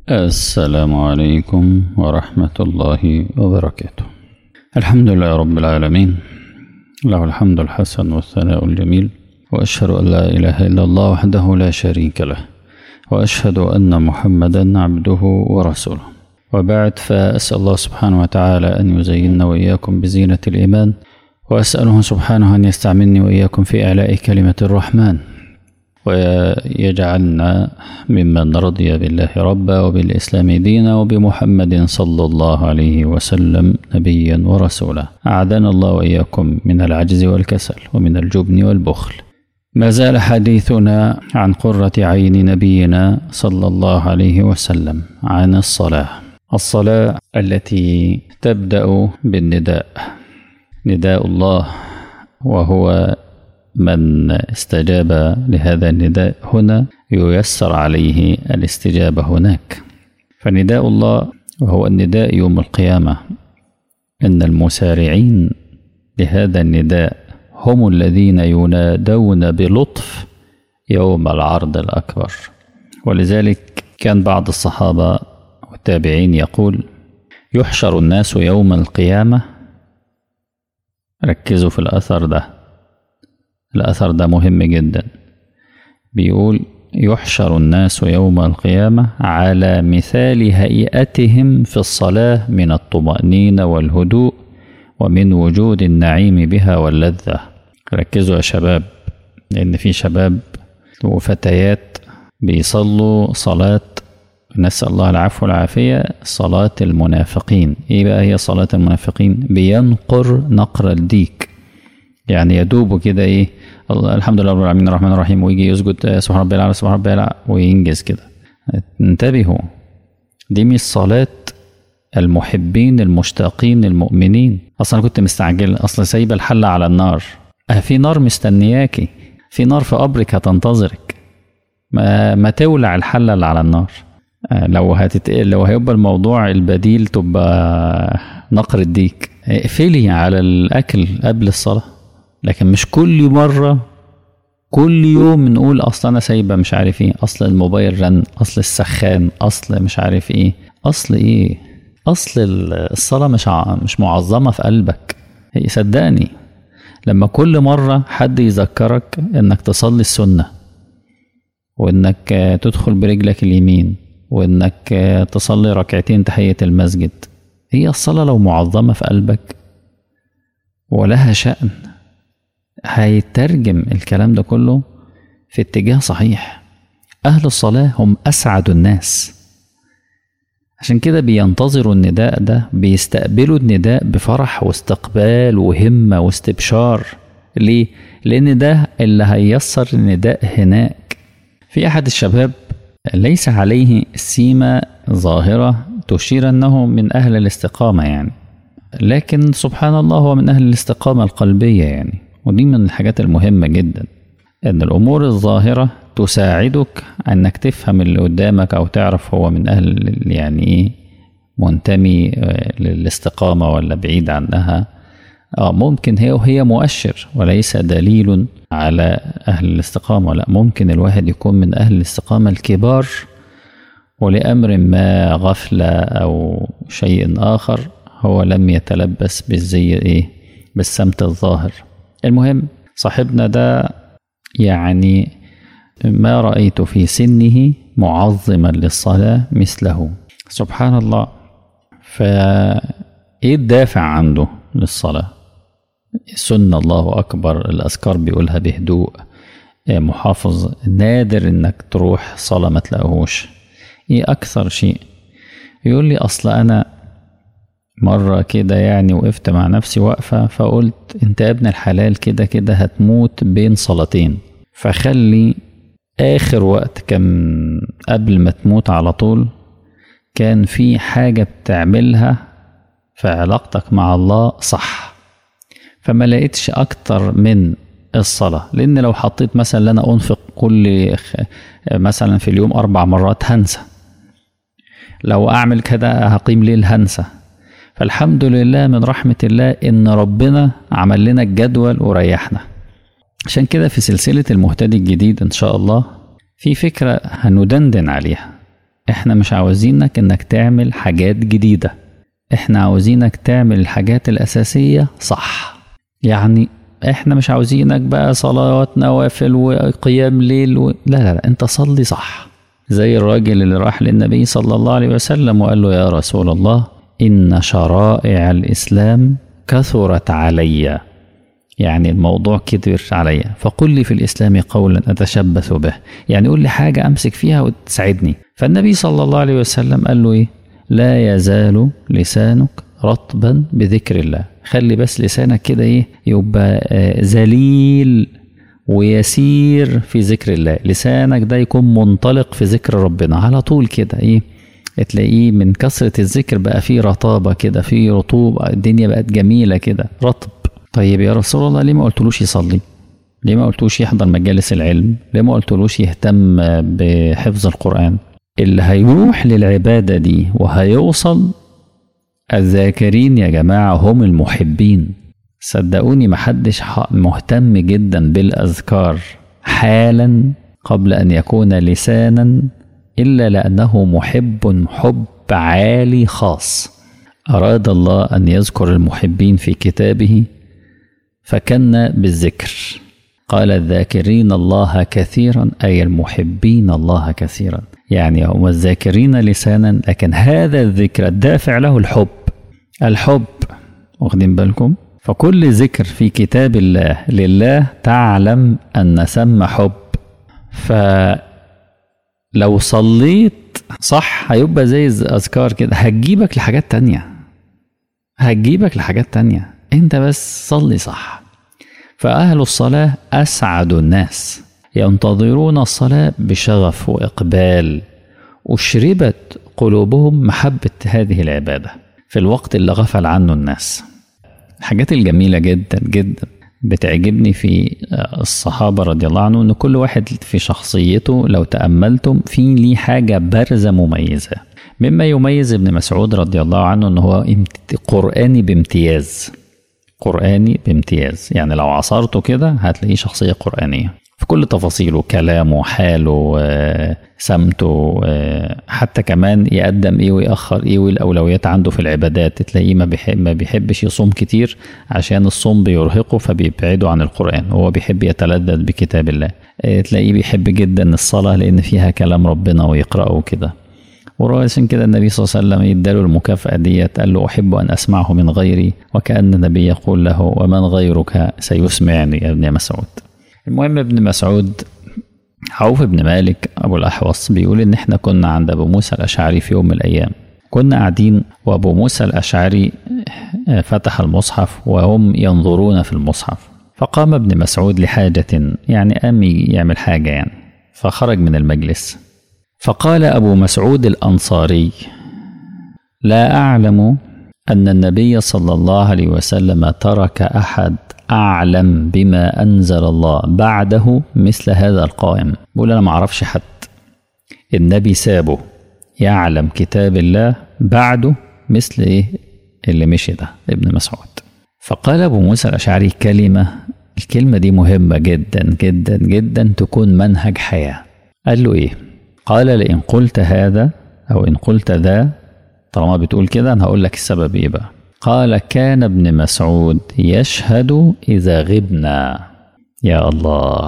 السلام عليكم ورحمة الله وبركاته الحمد لله رب العالمين له الحمد الحسن والثناء الجميل وأشهد أن لا إله إلا الله وحده لا شريك له وأشهد أن محمدا عبده ورسوله وبعد فأسأل الله سبحانه وتعالى أن يزيننا وإياكم بزينة الإيمان وأسأله سبحانه أن يستعملني وإياكم في إعلاء كلمة الرحمن ويجعلنا ممن رضي بالله ربا وبالإسلام دينا وبمحمد صلى الله عليه وسلم نبيا ورسولا أعاذنا الله وإياكم من العجز والكسل ومن الجبن والبخل ما زال حديثنا عن قرة عين نبينا صلى الله عليه وسلم عن الصلاة الصلاة التي تبدأ بالنداء نداء الله وهو من استجاب لهذا النداء هنا ييسر عليه الاستجابة هناك فنداء الله وهو النداء يوم القيامة إن المسارعين لهذا النداء هم الذين ينادون بلطف يوم العرض الأكبر ولذلك كان بعض الصحابة والتابعين يقول يحشر الناس يوم القيامة ركزوا في الأثر ده الأثر ده مهم جدا بيقول يحشر الناس يوم القيامة على مثال هيئتهم في الصلاة من الطمأنينة والهدوء ومن وجود النعيم بها واللذة ركزوا يا شباب لأن في شباب وفتيات بيصلوا صلاة نسأل الله العفو والعافية صلاة المنافقين إيه بقى هي صلاة المنافقين بينقر نقر الديك يعني يدوب كده ايه الحمد لله رب العالمين الرحمن الرحيم ويجي يسجد سبحان ربي الاعلى سبحان ربي الاعلى وينجز كده انتبهوا دي مش صلاة المحبين المشتاقين المؤمنين اصلا كنت مستعجل اصلا سايبه الحلة على النار اه في نار مستنياكي في نار في قبرك هتنتظرك ما, ما تولع الحلة اللي على النار اه لو هتتقل لو هيبقى الموضوع البديل تبقى نقر الديك اقفلي على الاكل قبل الصلاه لكن مش كل مرة كل يوم نقول أصل أنا سايبة مش عارف إيه أصل الموبايل رن أصل السخان أصل مش عارف إيه أصل إيه أصل الصلاة مش مش معظمة في قلبك هي صدقني لما كل مرة حد يذكرك إنك تصلي السنة وإنك تدخل برجلك اليمين وإنك تصلي ركعتين تحية المسجد هي الصلاة لو معظمة في قلبك ولها شأن هيترجم الكلام ده كله في اتجاه صحيح أهل الصلاة هم أسعد الناس عشان كده بينتظروا النداء ده بيستقبلوا النداء بفرح واستقبال وهمة واستبشار ليه؟ لأن ده اللي هيسر النداء هناك في أحد الشباب ليس عليه سيمة ظاهرة تشير أنه من أهل الاستقامة يعني لكن سبحان الله هو من أهل الاستقامة القلبية يعني ودي من الحاجات المهمة جدا إن الأمور الظاهرة تساعدك أنك تفهم اللي قدامك أو تعرف هو من أهل يعني إيه منتمي للاستقامة ولا بعيد عنها آه ممكن هي وهي مؤشر وليس دليل على أهل الاستقامة لا ممكن الواحد يكون من أهل الاستقامة الكبار ولأمر ما غفلة أو شيء آخر هو لم يتلبس بالزي إيه بالسمت الظاهر المهم صاحبنا ده يعني ما رأيت في سنه معظما للصلاة مثله سبحان الله فإيه الدافع عنده للصلاة سنة الله أكبر الأذكار بيقولها بهدوء محافظ نادر إنك تروح صلاة ما تلاقوهوش إيه أكثر شيء يقول لي أصل أنا مرة كده يعني وقفت مع نفسي واقفة فقلت انت يا ابن الحلال كده كده هتموت بين صلاتين فخلي آخر وقت كان قبل ما تموت على طول كان في حاجة بتعملها في علاقتك مع الله صح فما لقيتش أكتر من الصلاة لأن لو حطيت مثلا أنا أنفق كل مثلا في اليوم أربع مرات هنسى لو أعمل كده هقيم ليل هنسى فالحمد لله من رحمة الله إن ربنا عمل لنا الجدول وريحنا عشان كده في سلسلة المهتدي الجديد إن شاء الله في فكرة هندندن عليها احنا مش عاوزينك انك تعمل حاجات جديدة احنا عاوزينك تعمل الحاجات الأساسية صح يعني احنا مش عاوزينك بقى صلوات نوافل وقيام ليل و... لا لا لا انت صلي صح زي الراجل اللي راح للنبي صلى الله عليه وسلم وقال له يا رسول الله إن شرائع الإسلام كثرت علي يعني الموضوع كبر عليا فقل لي في الإسلام قولا أتشبث به يعني قول لي حاجة أمسك فيها وتساعدني فالنبي صلى الله عليه وسلم قال له إيه لا يزال لسانك رطبا بذكر الله خلي بس لسانك كده إيه يبقى آه ذليل ويسير في ذكر الله لسانك ده يكون منطلق في ذكر ربنا على طول كده إيه تلاقيه من كثرة الذكر بقى فيه رطابة كده فيه رطوبة الدنيا بقت جميلة كده رطب طيب يا رسول الله ليه ما قلتلوش يصلي ليه ما قلتلوش يحضر مجالس العلم ليه ما قلتلوش يهتم بحفظ القرآن اللي هيروح للعبادة دي وهيوصل الذاكرين يا جماعة هم المحبين صدقوني محدش مهتم جدا بالأذكار حالا قبل أن يكون لسانا إلا لأنه محب حب عالي خاص أراد الله أن يذكر المحبين في كتابه فكنا بالذكر قال الذاكرين الله كثيرا أي المحبين الله كثيرا يعني هم الذاكرين لسانا لكن هذا الذكر الدافع له الحب الحب واخدين بالكم فكل ذكر في كتاب الله لله تعلم أن ثم حب فلو صليت صح هيبقى زي الأذكار كده هتجيبك لحاجات تانية هتجيبك لحاجات تانية انت بس صلي صح فأهل الصلاة أسعد الناس ينتظرون الصلاة بشغف وإقبال أشربت قلوبهم محبة هذه العبادة في الوقت اللي غفل عنه الناس الحاجات الجميلة جدا جدا بتعجبني في الصحابة رضي الله عنهم إن كل واحد في شخصيته لو تأملتم في ليه حاجة بارزة مميزة مما يميز ابن مسعود رضي الله عنه إن هو قرآني بامتياز قرآني بامتياز يعني لو عصرته كده هتلاقيه شخصية قرآنية في كل تفاصيله كلامه حاله سمته حتى كمان يقدم ايه ويأخر ايه والأولويات عنده في العبادات تلاقيه ما, بيحب ما بيحبش يصوم كتير عشان الصوم بيرهقه فبيبعده عن القرآن هو بيحب يتلذذ بكتاب الله تلاقيه بيحب جدا الصلاة لأن فيها كلام ربنا ويقرأه كده وراسا كده النبي صلى الله عليه وسلم اداله المكافأة ديت قال له أحب أن أسمعه من غيري وكأن النبي يقول له ومن غيرك سيسمعني يا ابن مسعود المهم ابن مسعود عوف بن مالك أبو الأحوص بيقول إن إحنا كنا عند أبو موسى الأشعري في يوم من الأيام كنا قاعدين وأبو موسى الأشعري فتح المصحف وهم ينظرون في المصحف فقام ابن مسعود لحاجة يعني قام يعمل حاجة يعني فخرج من المجلس فقال أبو مسعود الأنصاري لا أعلم أن النبي صلى الله عليه وسلم ترك أحد أعلم بما أنزل الله بعده مثل هذا القائم بقول أنا معرفش حد النبي سابه يعلم كتاب الله بعده مثل إيه اللي مشي ده ابن مسعود فقال أبو موسى الأشعري كلمة الكلمة دي مهمة جدا جدا جدا تكون منهج حياة قال له إيه قال لئن قلت هذا أو إن قلت ذا طالما بتقول كده أنا هقول لك السبب إيه بقى قال كان ابن مسعود يشهد إذا غبنا يا الله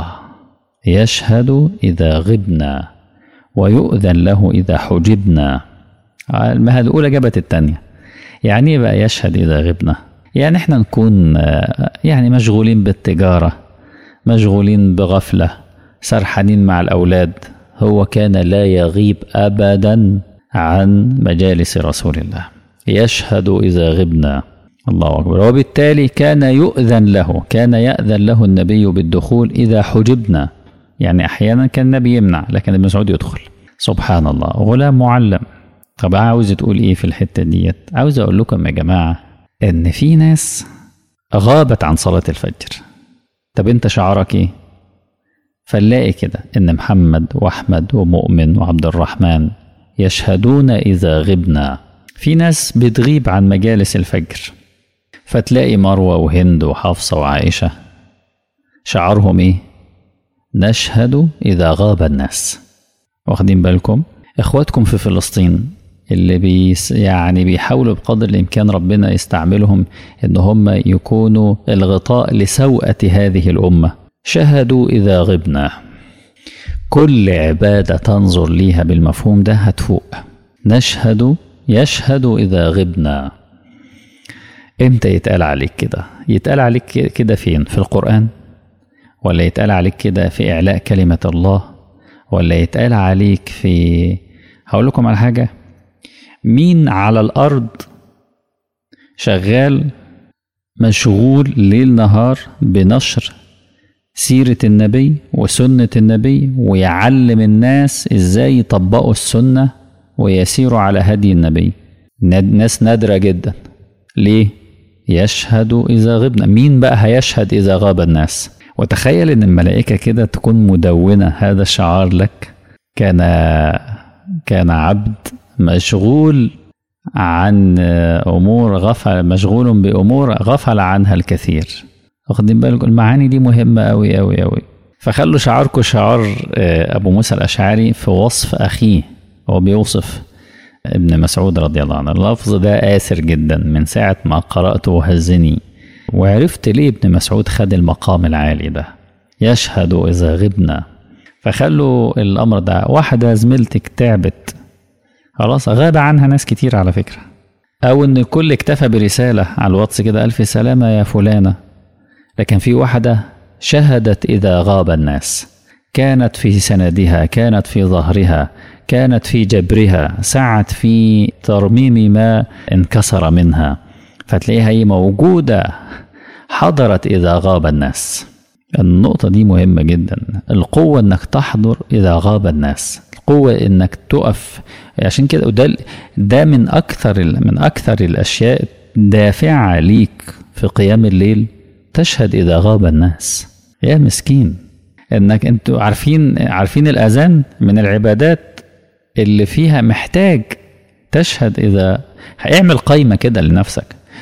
يشهد إذا غبنا ويؤذن له إذا حجبنا المهد الأولى جابت التانية يعني إيه بقى يشهد إذا غبنا يعني إحنا نكون يعني مشغولين بالتجارة مشغولين بغفلة سرحانين مع الأولاد هو كان لا يغيب أبدا عن مجالس رسول الله يشهد إذا غبنا الله أكبر وبالتالي كان يؤذن له كان يأذن له النبي بالدخول إذا حجبنا يعني أحيانا كان النبي يمنع لكن ابن مسعود يدخل سبحان الله غلام معلم طب عاوز تقول إيه في الحتة ديت عاوز أقول لكم يا جماعة إن في ناس غابت عن صلاة الفجر طب أنت شعرك إيه فنلاقي كده إن محمد وأحمد ومؤمن وعبد الرحمن يشهدون إذا غبنا في ناس بتغيب عن مجالس الفجر فتلاقي مروة وهند وحفصة وعائشة شعارهم إيه؟ نشهد إذا غاب الناس واخدين بالكم؟ إخواتكم في فلسطين اللي بيس يعني بيحاولوا بقدر الإمكان ربنا يستعملهم إن هم يكونوا الغطاء لسوءة هذه الأمة شهدوا إذا غبنا كل عبادة تنظر ليها بالمفهوم ده هتفوق نشهد يشهد إذا غبنا امتى يتقال عليك كده يتقال عليك كده فين في القرآن ولا يتقال عليك كده في إعلاء كلمة الله ولا يتقال عليك في هقول لكم على حاجة مين على الأرض شغال مشغول ليل نهار بنشر سيرة النبي وسنة النبي ويعلم الناس ازاي يطبقوا السنة ويسيروا على هدي النبي ناس نادرة جدا ليه؟ يشهد إذا غبنا مين بقى هيشهد إذا غاب الناس وتخيل إن الملائكة كده تكون مدونة هذا الشعار لك كان كان عبد مشغول عن أمور غفل مشغول بأمور غفل عنها الكثير واخدين بالكم المعاني دي مهمة أوي أوي أوي فخلوا شعاركم شعار أبو موسى الأشعري في وصف أخيه هو بيوصف ابن مسعود رضي الله عنه اللفظ ده آثر جدا من ساعة ما قرأته وهزني وعرفت ليه ابن مسعود خد المقام العالي ده يشهد إذا غبنا فخلوا الأمر ده واحدة زميلتك تعبت خلاص غاب عنها ناس كتير على فكرة أو إن الكل اكتفى برسالة على الواتس كده ألف سلامة يا فلانة لكن في واحدة شهدت إذا غاب الناس كانت في سندها كانت في ظهرها كانت في جبرها سعت في ترميم ما انكسر منها فتلاقيها هي موجودة حضرت إذا غاب الناس النقطة دي مهمة جدا القوة إنك تحضر إذا غاب الناس القوة إنك تقف عشان كده ده ده من أكثر من أكثر الأشياء دافعة ليك في قيام الليل تشهد إذا غاب الناس يا مسكين إنك أنتوا عارفين عارفين الأذان من العبادات اللي فيها محتاج تشهد إذا هيعمل قايمة كده لنفسك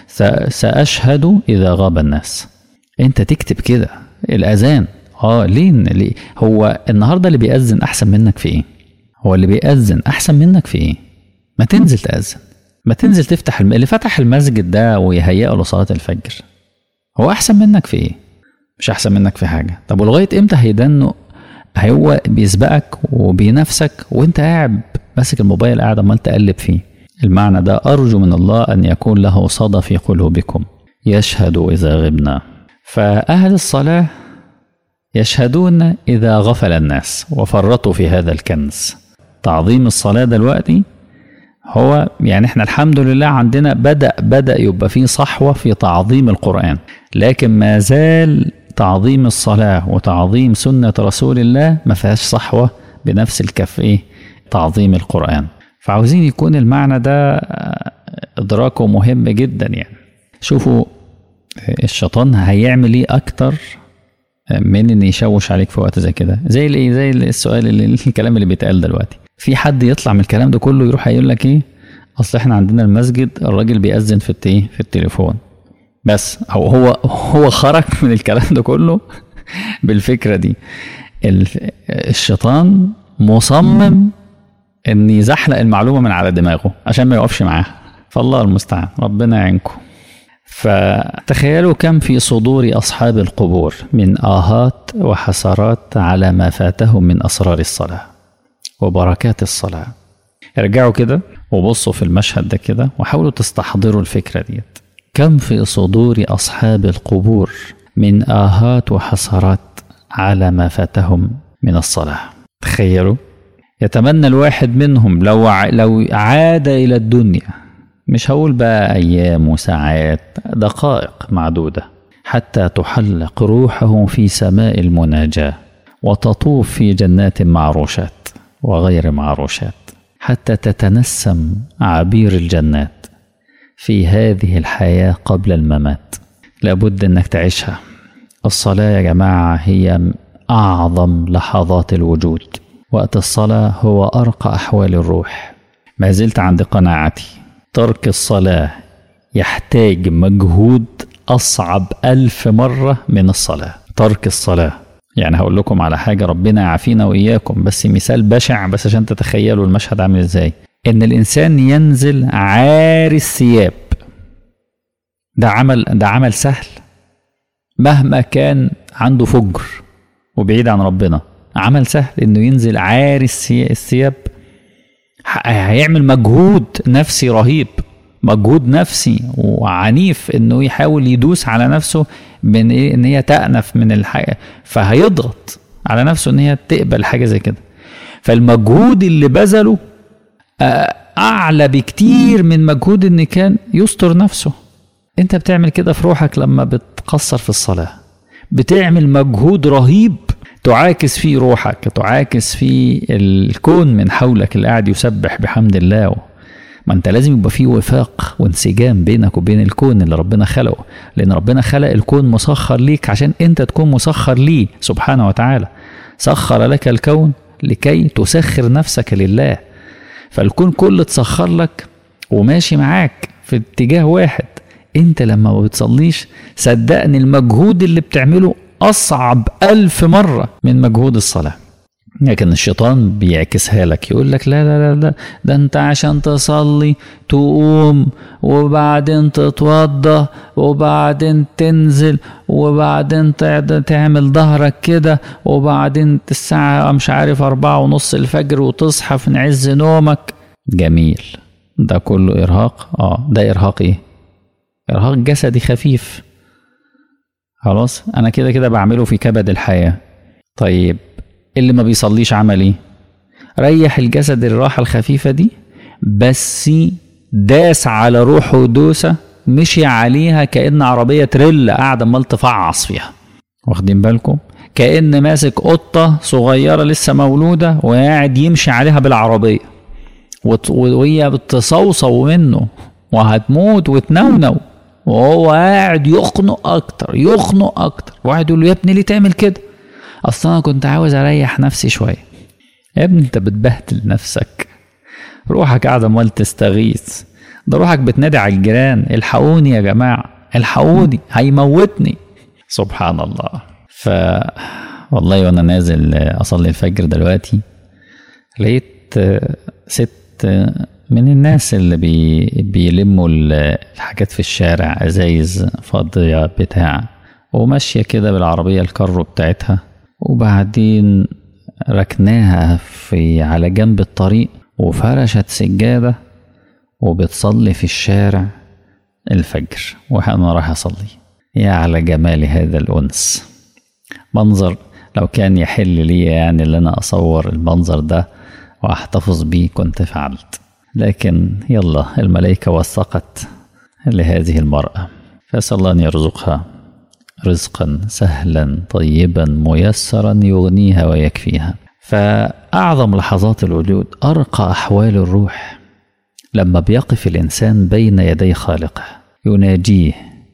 سأشهد إذا غاب الناس أنت تكتب كده الأذان اه ليه ليه هو النهارده اللي بيأذن أحسن منك في إيه؟ هو اللي بيأذن أحسن منك في إيه؟ ما تنزل تأذن ما تنزل تفتح الم... اللي فتح المسجد ده ويهيئه لصلاة الفجر هو أحسن منك في إيه؟ مش أحسن منك في حاجة طب ولغاية إمتى هيدنه هو بيسبقك وبينافسك وانت قاعد ماسك الموبايل قاعد عمال تقلب فيه المعنى ده أرجو من الله أن يكون له صدى في قلوبكم يشهد إذا غبنا فأهل الصلاة يشهدون إذا غفل الناس وفرطوا في هذا الكنز تعظيم الصلاة دلوقتي هو يعني احنا الحمد لله عندنا بدأ بدأ يبقى فيه صحوة في تعظيم القرآن لكن ما زال تعظيم الصلاة وتعظيم سنة رسول الله ما فيهاش صحوة بنفس الكف ايه تعظيم القرآن فعاوزين يكون المعنى ده إدراكه مهم جدا يعني شوفوا الشيطان هيعمل ايه أكتر من ان يشوش عليك في وقت زي كده زي الايه زي السؤال اللي الكلام اللي بيتقال دلوقتي في حد يطلع من الكلام ده كله يروح يقول لك ايه اصل احنا عندنا المسجد الراجل بيأذن في ايه في التليفون بس هو هو هو خرج من الكلام ده كله بالفكره دي الشيطان مصمم ان يزحلق المعلومه من على دماغه عشان ما يقفش معاها فالله المستعان ربنا يعينكم فتخيلوا كم في صدور اصحاب القبور من اهات وحسرات على ما فاتهم من اسرار الصلاه وبركات الصلاه ارجعوا كده وبصوا في المشهد ده كده وحاولوا تستحضروا الفكره ديت كم في صدور اصحاب القبور من اهات وحسرات على ما فاتهم من الصلاه تخيلوا يتمنى الواحد منهم لو لو عاد الى الدنيا مش هقول بقى ايام وساعات دقائق معدوده حتى تحلق روحه في سماء المناجاه وتطوف في جنات معروشات وغير معروشات حتى تتنسم عبير الجنات في هذه الحياه قبل الممات لابد انك تعيشها الصلاه يا جماعه هي اعظم لحظات الوجود وقت الصلاه هو ارقى احوال الروح ما زلت عند قناعتي ترك الصلاة يحتاج مجهود أصعب ألف مرة من الصلاة ترك الصلاة يعني هقول لكم على حاجة ربنا يعافينا وإياكم بس مثال بشع بس عشان تتخيلوا المشهد عامل إزاي إن الإنسان ينزل عاري الثياب ده عمل ده عمل سهل مهما كان عنده فجر وبعيد عن ربنا عمل سهل إنه ينزل عاري الثياب هيعمل مجهود نفسي رهيب مجهود نفسي وعنيف انه يحاول يدوس على نفسه من ايه ان هي تأنف من الحاجه فهيضغط على نفسه ان هي تقبل حاجه زي كده فالمجهود اللي بذله اعلى بكتير من مجهود ان كان يستر نفسه انت بتعمل كده في روحك لما بتقصر في الصلاه بتعمل مجهود رهيب تعاكس فيه روحك تعاكس فيه الكون من حولك اللي قاعد يسبح بحمد الله ما انت لازم يبقى فيه وفاق وانسجام بينك وبين الكون اللي ربنا خلقه لان ربنا خلق الكون مسخر ليك عشان انت تكون مسخر ليه سبحانه وتعالى سخر لك الكون لكي تسخر نفسك لله فالكون كله اتسخر لك وماشي معاك في اتجاه واحد انت لما ما بتصليش صدقني المجهود اللي بتعمله اصعب الف مرة من مجهود الصلاة لكن الشيطان بيعكسها لك يقول لك لا لا لا لا ده انت عشان تصلي تقوم وبعدين تتوضى وبعدين تنزل وبعدين تعمل ظهرك كده وبعدين الساعة مش عارف أربعة ونص الفجر وتصحى في عز نومك جميل ده كله إرهاق اه ده إرهاق إيه؟ إرهاق جسدي خفيف خلاص أنا كده كده بعمله في كبد الحياة طيب اللي ما بيصليش عمل ايه ريح الجسد الراحه الخفيفه دي بس داس على روحه دوسه مشي عليها كأن عربية تريل قاعدة عمال تفعص فيها واخدين بالكم كأن ماسك قطة صغيرة لسه مولودة وقاعد يمشي عليها بالعربية وهي بتصوصو منه وهتموت وتنونو وهو قاعد يخنق أكتر يخنق أكتر واحد يقول له يا ابني ليه تعمل كده اصل انا كنت عاوز اريح نفسي شويه يا ابني انت بتبهدل نفسك روحك قاعده امال تستغيث ده روحك بتنادي على الجيران الحقوني يا جماعه الحقوني هيموتني سبحان الله ف والله وانا نازل اصلي الفجر دلوقتي لقيت ست من الناس اللي بي بيلموا الحاجات في الشارع ازايز فاضيه بتاع وماشيه كده بالعربيه الكارو بتاعتها وبعدين ركناها في على جنب الطريق وفرشت سجادة وبتصلي في الشارع الفجر وأنا رايح أصلي يا على جمال هذا الأنس منظر لو كان يحل لي يعني اللي أنا أصور المنظر ده وأحتفظ بيه كنت فعلت لكن يلا الملائكة وثقت لهذه المرأة فأسأل الله أن يرزقها رزقا سهلا طيبا ميسرا يغنيها ويكفيها فأعظم لحظات الوجود أرقى أحوال الروح لما بيقف الإنسان بين يدي خالقه يناجيه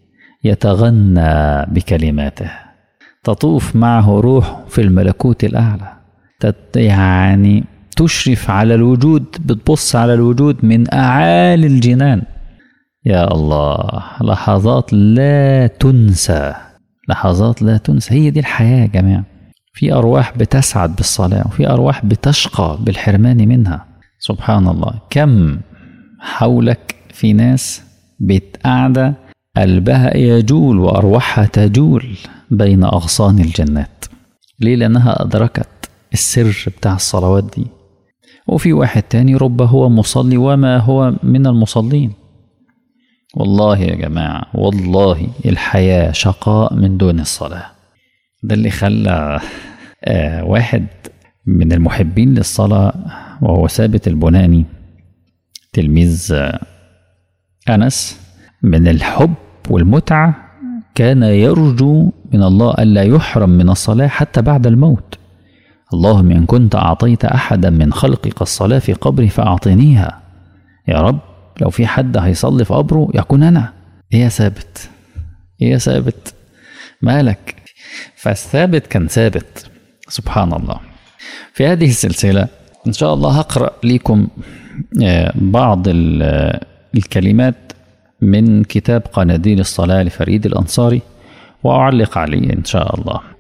يتغنى بكلماته تطوف معه روح في الملكوت الأعلى يعني تشرف على الوجود بتبص على الوجود من أعالي الجنان يا الله لحظات لا تنسى لحظات لا تنسى هي دي الحياة يا جماعة في أرواح بتسعد بالصلاة وفي أرواح بتشقى بالحرمان منها سبحان الله كم حولك في ناس قاعدة قلبها يجول وأرواحها تجول بين أغصان الجنات ليه لأنها أدركت السر بتاع الصلوات دي وفي واحد تاني رب هو مصلي وما هو من المصلين والله يا جماعة والله الحياة شقاء من دون الصلاة ده اللي خلى آه واحد من المحبين للصلاة وهو ثابت البناني تلميذ آه أنس من الحب والمتعة كان يرجو من الله ألا يحرم من الصلاة حتى بعد الموت اللهم إن كنت أعطيت أحدا من خلقك الصلاة في قبري فأعطنيها يا رب لو في حد هيصلي في قبره يكون انا ايه يا ثابت ايه يا ثابت مالك فالثابت كان ثابت سبحان الله في هذه السلسلة إن شاء الله هقرأ لكم بعض الكلمات من كتاب قناديل الصلاة لفريد الأنصاري وأعلق عليه إن شاء الله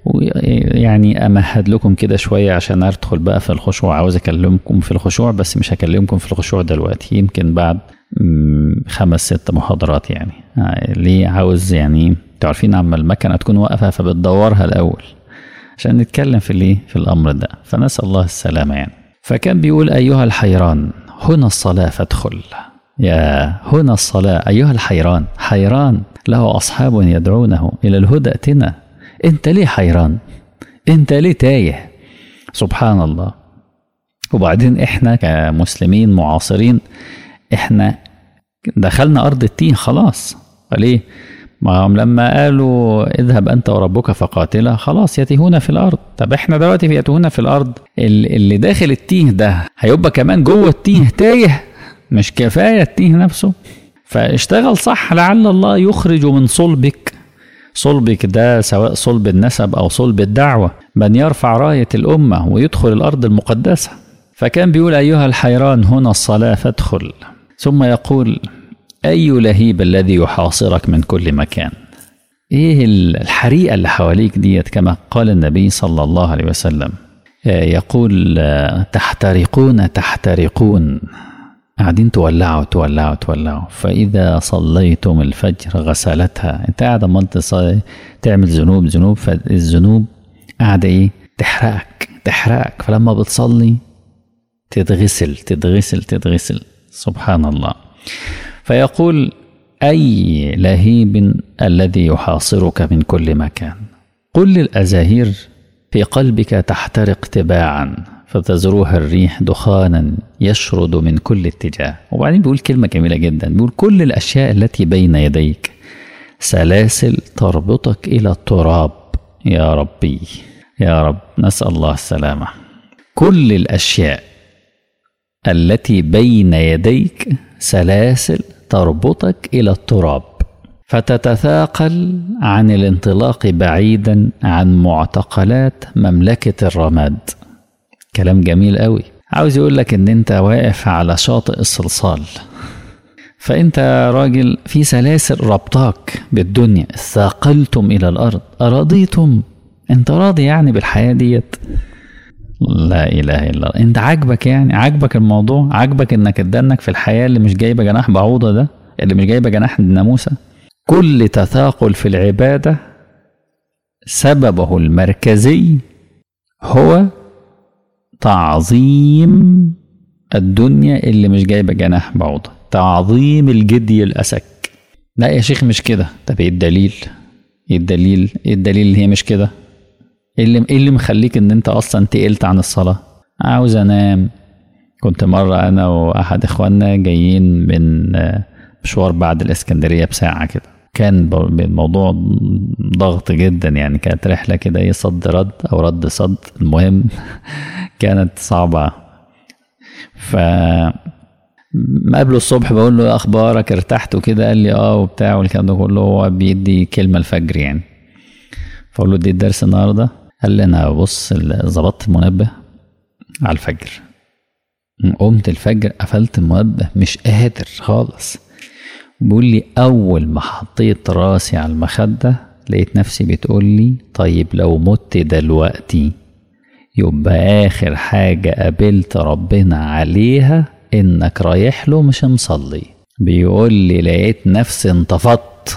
ويعني امهد لكم كده شويه عشان ادخل بقى في الخشوع عاوز اكلمكم في الخشوع بس مش هكلمكم في الخشوع دلوقتي يمكن بعد مم، خمس ست محاضرات يعني آه، ليه عاوز يعني انتوا عارفين عما المكنه تكون واقفه فبتدورها الاول عشان نتكلم في الايه في الامر ده فنسال الله السلامه يعني فكان بيقول ايها الحيران هنا الصلاه فادخل يا هنا الصلاه ايها الحيران حيران له اصحاب يدعونه الى الهدى ائتنا انت ليه حيران انت ليه تايه سبحان الله وبعدين احنا كمسلمين معاصرين احنا دخلنا ارض التين خلاص ليه ما هم لما قالوا اذهب انت وربك فقاتلا خلاص يتيهون في الارض طب احنا دلوقتي في يتيهون في الارض ال- اللي داخل التيه ده هيبقى كمان جوه التيه تايه مش كفايه التيه نفسه فاشتغل صح لعل الله يخرج من صلبك صلبك ده سواء صلب النسب او صلب الدعوه من يرفع رايه الامه ويدخل الارض المقدسه فكان بيقول ايها الحيران هنا الصلاه فادخل ثم يقول اي لهيب الذي يحاصرك من كل مكان ايه الحريقه اللي حواليك ديت كما قال النبي صلى الله عليه وسلم آه، يقول آه، تحترقون تحترقون قاعدين تولعوا تولعوا تولعوا فإذا صليتم الفجر غسلتها أنت قاعد أما أنت صا- تعمل ذنوب ذنوب فالذنوب قاعدة إيه تحرقك تحرقك فلما بتصلي تتغسل تتغسل تتغسل سبحان الله فيقول أي لهيب الذي يحاصرك من كل مكان قل للأزاهير في قلبك تحترق تباعا فتزروها الريح دخانا يشرد من كل اتجاه وبعدين بيقول كلمة جميلة جدا بيقول كل الأشياء التي بين يديك سلاسل تربطك إلى التراب يا ربي يا رب نسأل الله السلامة كل الأشياء التي بين يديك سلاسل تربطك الى التراب فتتثاقل عن الانطلاق بعيدا عن معتقلات مملكه الرماد كلام جميل قوي عاوز يقول لك ان انت واقف على شاطئ الصلصال فانت راجل في سلاسل ربطاك بالدنيا ثاقلتم الى الارض ارضيتم انت راضي يعني بالحياه ديت لا اله الا الله انت عاجبك يعني عاجبك الموضوع عاجبك انك تدنك في الحياه اللي مش جايبه جناح بعوضه ده اللي مش جايبه جناح الناموسه كل تثاقل في العباده سببه المركزي هو تعظيم الدنيا اللي مش جايبه جناح بعوضه تعظيم الجدي الاسك لا يا شيخ مش كده طب ايه الدليل ايه الدليل ايه الدليل اللي هي مش كده ايه اللي ايه اللي مخليك ان انت اصلا تقلت عن الصلاه عاوز انام كنت مره انا واحد اخواننا جايين من آه، مشوار بعد الاسكندريه بساعه كده كان ب- الموضوع ضغط جدا يعني كانت رحله كده ايه صد رد او رد صد المهم كانت صعبه ف مقابله الصبح بقول له إيه اخبارك ارتحت وكده قال لي اه وبتاع والكلام ده كله هو بيدي كلمه الفجر يعني فاقول له اديت درس النهارده قال لي انا بص ال- ظبطت المنبه على الفجر قمت الفجر قفلت المنبه مش قادر خالص بيقول لي اول ما حطيت راسي على المخده لقيت نفسي بتقول لي طيب لو مت دلوقتي يبقى اخر حاجه قابلت ربنا عليها انك رايح له مش مصلي بيقول لي لقيت نفسي انتفضت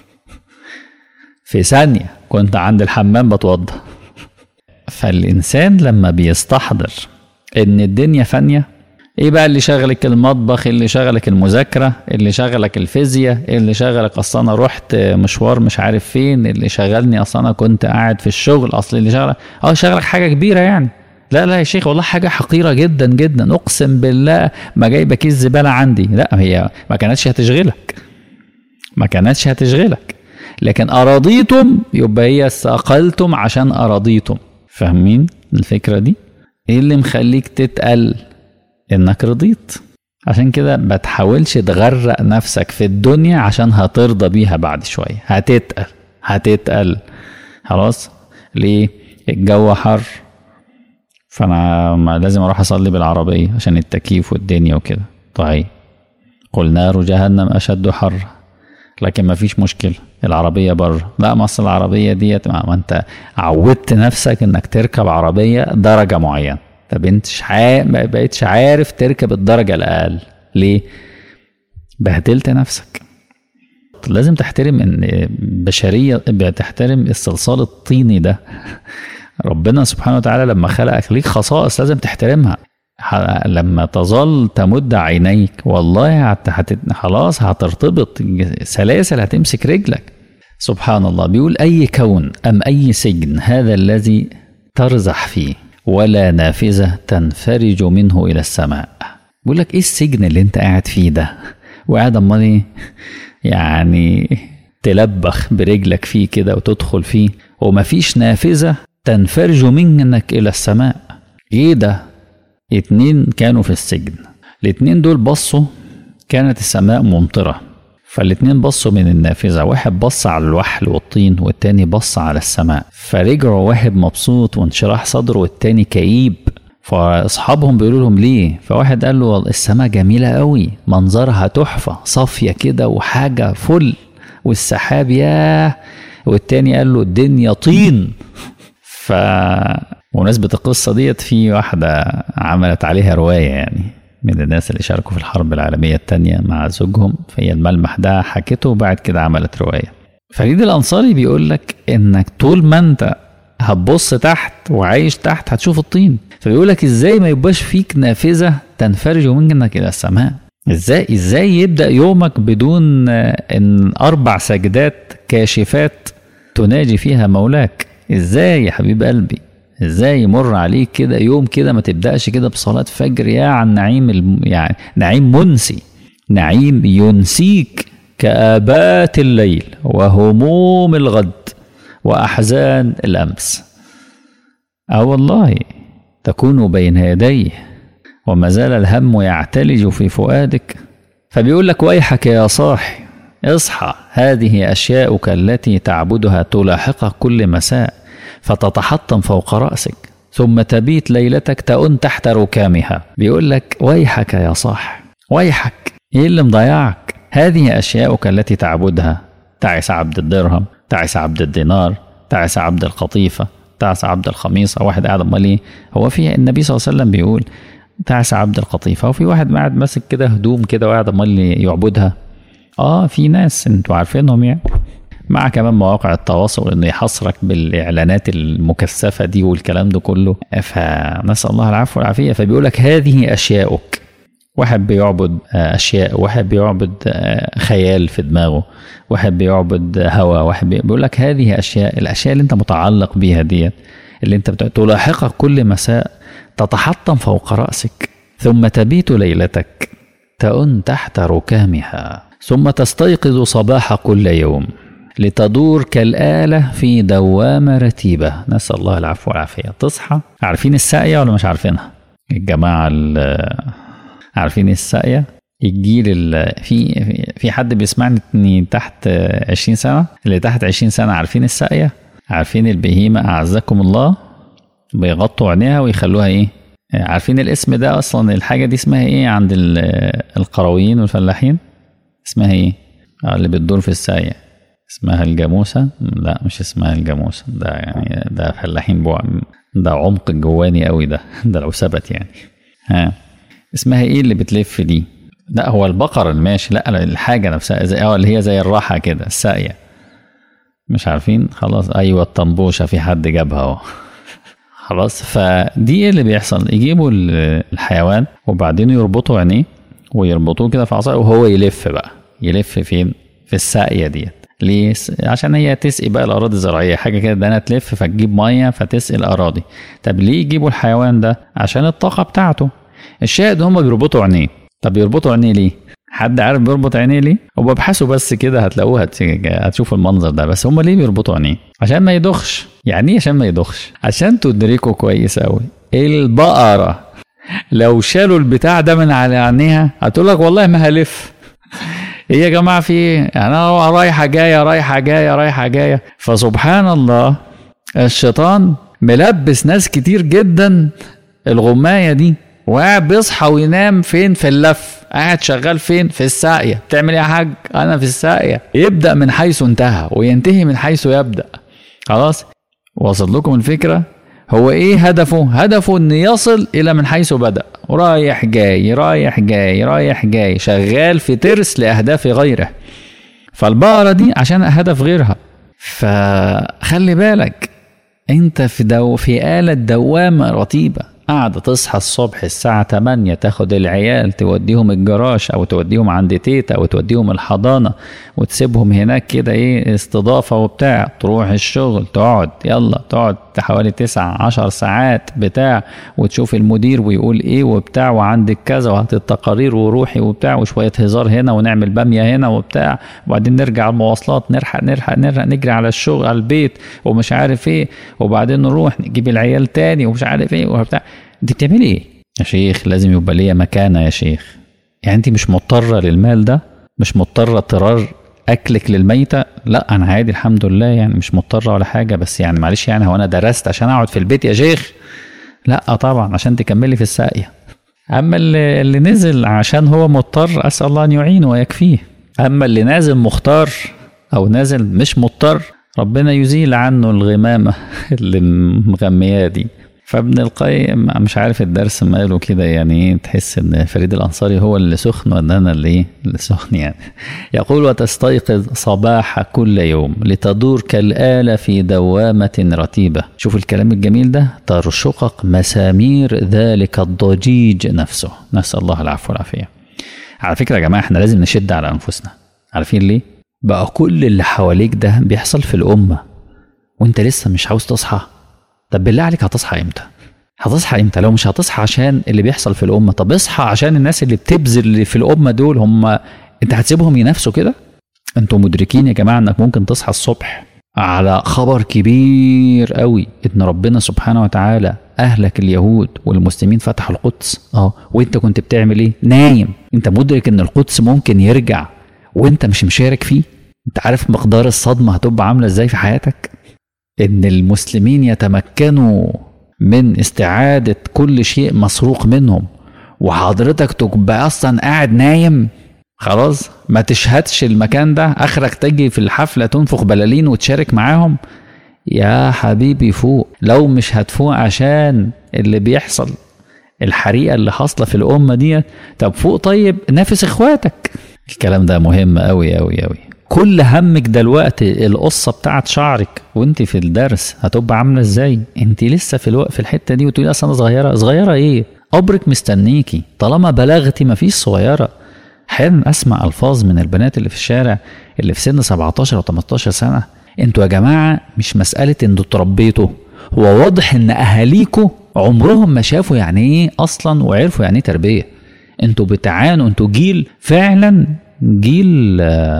في ثانية كنت عند الحمام بتوضى فالإنسان لما بيستحضر إن الدنيا فانية إيه بقى اللي شغلك المطبخ اللي شغلك المذاكرة اللي شغلك الفيزياء اللي شغلك أصلا أنا رحت مشوار مش عارف فين اللي شغلني أصلا أنا كنت قاعد في الشغل أصل اللي شغلك أه شغلك حاجة كبيرة يعني لا لا يا شيخ والله حاجة حقيرة جدا جدا أقسم بالله ما جايبة كيس زبالة عندي لا هي ما كانتش هتشغلك ما كانتش هتشغلك لكن أراضيتم يبقى هي استقلتم عشان أراضيتم فاهمين الفكرة دي ايه اللي مخليك تتقل انك رضيت عشان كده ما تحاولش تغرق نفسك في الدنيا عشان هترضى بيها بعد شوية هتتقل هتتقل خلاص ليه الجو حر فانا ما لازم اروح اصلي بالعربية عشان التكييف والدنيا وكده طيب قل نار جهنم اشد حر لكن ما فيش مشكله العربيه بره لا ما اصل العربيه ديت ما ما انت عودت نفسك انك تركب عربيه درجه معينه طب انت ما بقيتش عارف تركب الدرجه الاقل ليه بهدلت نفسك لازم تحترم ان بشريه تحترم الصلصال الطيني ده ربنا سبحانه وتعالى لما خلقك ليك خصائص لازم تحترمها لما تظل تمد عينيك والله هت... خلاص هترتبط سلاسل هتمسك رجلك سبحان الله بيقول أي كون أم أي سجن هذا الذي ترزح فيه ولا نافذة تنفرج منه إلى السماء بيقول لك إيه السجن اللي أنت قاعد فيه ده وقاعد أمال إيه يعني تلبخ برجلك فيه كده وتدخل فيه ومفيش نافذة تنفرج منك إلى السماء إيه ده اتنين كانوا في السجن الاتنين دول بصوا كانت السماء ممطرة فالاتنين بصوا من النافذة واحد بص على الوحل والطين والتاني بص على السماء فرجعوا واحد مبسوط وانشراح صدره والتاني كئيب فاصحابهم بيقولوا لهم ليه فواحد قال له السماء جميله قوي منظرها تحفه صافيه كده وحاجه فل والسحاب ياه والتاني قال له الدنيا طين ف بمناسبة القصة ديت في واحدة عملت عليها رواية يعني من الناس اللي شاركوا في الحرب العالمية التانية مع زوجهم فهي الملمح ده حكته وبعد كده عملت رواية فريد الأنصاري بيقول لك إنك طول ما أنت هتبص تحت وعايش تحت هتشوف الطين فبيقول لك ازاي ما يبقاش فيك نافذه تنفرج منك الى السماء ازاي ازاي يبدا يومك بدون ان اربع سجدات كاشفات تناجي فيها مولاك ازاي يا حبيب قلبي ازاي يمر عليك كده يوم كده ما تبداش كده بصلاه فجر يا عن نعيم الم... يعني نعيم منسي نعيم ينسيك كابات الليل وهموم الغد واحزان الامس اه والله تكون بين يديه وما زال الهم يعتلج في فؤادك فبيقول لك ويحك يا صاحي اصحى هذه اشياؤك التي تعبدها تلاحقك كل مساء فتتحطم فوق راسك ثم تبيت ليلتك تؤن تحت ركامها بيقول لك ويحك يا صاح ويحك ايه اللي مضيعك هذه اشياؤك التي تعبدها تعس عبد الدرهم تعس عبد الدينار تعس عبد القطيفه تعس عبد الخميصه واحد قاعد امال ايه هو في النبي صلى الله عليه وسلم بيقول تعس عبد القطيفه وفي واحد قاعد ماسك كده هدوم كده وقاعد امال يعبدها اه في ناس انتوا عارفينهم يعني مع كمان مواقع التواصل انه يحصرك بالاعلانات المكثفه دي والكلام ده كله فنسال الله العفو والعافيه فبيقول لك هذه اشياؤك واحد بيعبد اشياء واحد بيعبد خيال في دماغه واحد بيعبد هوى واحد بيقول لك هذه اشياء الاشياء اللي انت متعلق بيها ديت اللي انت تلاحقك كل مساء تتحطم فوق راسك ثم تبيت ليلتك تؤن تحت ركامها ثم تستيقظ صباح كل يوم لتدور كالآلة في دوامة رتيبة نسأل الله العفو والعافية تصحى عارفين الساقية ولا مش عارفينها الجماعة عارفين الساقية الجيل في في حد بيسمعني تحت 20 سنة اللي تحت 20 سنة عارفين الساقية عارفين البهيمة أعزكم الله بيغطوا عينيها ويخلوها إيه عارفين الاسم ده أصلا الحاجة دي اسمها إيه عند القرويين والفلاحين اسمها إيه اللي بتدور في الساقية اسمها الجاموسة لا مش اسمها الجاموسة ده يعني ده فلاحين بوع ده عمق جواني قوي ده ده لو ثبت يعني ها اسمها ايه اللي بتلف دي لا هو البقر الماشي لا الحاجة نفسها زي اه اللي هي زي الراحة كده الساقية مش عارفين خلاص ايوه الطنبوشة في حد جابها اهو خلاص فدي ايه اللي بيحصل يجيبوا الحيوان وبعدين يربطوا عينيه ويربطوه كده في عصايه وهو يلف بقى يلف فين في الساقية ديت ليه؟ عشان هي تسقي بقى الاراضي الزراعيه حاجه كده ده انا تلف فتجيب ميه فتسقي الاراضي طب ليه يجيبوا الحيوان ده عشان الطاقه بتاعته الشاهد هم بيربطوا عينيه طب يربطوا عينيه ليه حد عارف بيربط عينيه ليه هو ابحثوا بس كده هتلاقوها هتشوفوا المنظر ده بس هم ليه بيربطوا عينيه عشان ما يدخش يعني ايه عشان ما يدخش عشان تدركوا كويس قوي البقره لو شالوا البتاع ده من على عينيها هتقول لك والله ما هلف ايه يا جماعه في ايه؟ انا رايحه جايه رايحه جايه رايحه جايه فسبحان الله الشيطان ملبس ناس كتير جدا الغمايه دي وقاعد بيصحى وينام فين في اللف قاعد شغال فين في الساقيه بتعمل ايه يا حاج انا في الساقيه يبدا من حيث انتهى وينتهي من حيث يبدا خلاص وصل لكم الفكره هو ايه هدفه هدفه ان يصل الى من حيث بدا رايح جاي رايح جاي رايح جاي شغال في ترس لاهداف غيره فالبقره دي عشان هدف غيرها فخلي بالك انت في دو في آلة دوامة رتيبة قاعدة تصحى الصبح الساعة 8 تاخد العيال توديهم الجراج أو توديهم عند تيتا أو توديهم الحضانة وتسيبهم هناك كده إيه استضافة وبتاع تروح الشغل تقعد يلا تقعد حوالي تسعة عشر ساعات بتاع وتشوف المدير ويقول إيه وبتاع وعندك كذا وهات التقارير وروحي وبتاع وشوية هزار هنا ونعمل بامية هنا وبتاع وبعدين نرجع المواصلات نلحق نلحق نلحق نجري على الشغل على البيت ومش عارف إيه وبعدين نروح نجيب العيال تاني ومش عارف إيه وبتاع انت بتعملي ايه يا شيخ لازم يبقى ليا مكانه يا شيخ يعني انت مش مضطره للمال ده مش مضطره اضطرار اكلك للميته لا انا عادي الحمد لله يعني مش مضطره ولا حاجه بس يعني معلش يعني هو انا درست عشان اقعد في البيت يا شيخ لا طبعا عشان تكملي في الساقيه اما اللي, اللي نزل عشان هو مضطر اسال الله ان يعينه ويكفيه اما اللي نازل مختار او نازل مش مضطر ربنا يزيل عنه الغمامه اللي مغمياه دي فابن القيم مش عارف الدرس ماله كده يعني ايه تحس ان فريد الانصاري هو اللي سخن ولا انا اللي ايه اللي سخن يعني يقول وتستيقظ صباح كل يوم لتدور كالآلة في دوامة رتيبة شوف الكلام الجميل ده ترشقق مسامير ذلك الضجيج نفسه نسأل الله العفو والعافية على فكرة يا جماعة احنا لازم نشد على أنفسنا عارفين ليه؟ بقى كل اللي حواليك ده بيحصل في الأمة وانت لسه مش عاوز تصحى طب بالله عليك هتصحى امتى؟ هتصحى امتى؟ لو مش هتصحى عشان اللي بيحصل في الامه، طب اصحى عشان الناس اللي بتبذل اللي في الامه دول هم انت هتسيبهم ينافسوا كده؟ انتوا مدركين يا جماعه انك ممكن تصحى الصبح على خبر كبير قوي ان ربنا سبحانه وتعالى اهلك اليهود والمسلمين فتحوا القدس اه وانت كنت بتعمل ايه؟ نايم، انت مدرك ان القدس ممكن يرجع وانت مش مشارك فيه؟ انت عارف مقدار الصدمه هتبقى عامله ازاي في حياتك؟ ان المسلمين يتمكنوا من استعادة كل شيء مسروق منهم وحضرتك تبقى اصلا قاعد نايم خلاص ما تشهدش المكان ده اخرك تجي في الحفلة تنفخ بلالين وتشارك معاهم يا حبيبي فوق لو مش هتفوق عشان اللي بيحصل الحريقة اللي حاصلة في الأمة دي طب فوق طيب نافس إخواتك الكلام ده مهم أوي أوي أوي كل همك دلوقتي القصه بتاعت شعرك وانت في الدرس هتبقى عامله ازاي انت لسه في الوقت في الحته دي وتقولي اصلا صغيره صغيره ايه قبرك مستنيكي طالما بلغتي مفيش صغيره احيانا اسمع الفاظ من البنات اللي في الشارع اللي في سن 17 و 18 سنه انتوا يا جماعه مش مساله انتوا اتربيتوا هو واضح ان اهاليكوا عمرهم ما شافوا يعني ايه اصلا وعرفوا يعني ايه تربيه انتوا بتعانوا انتوا جيل فعلا جيل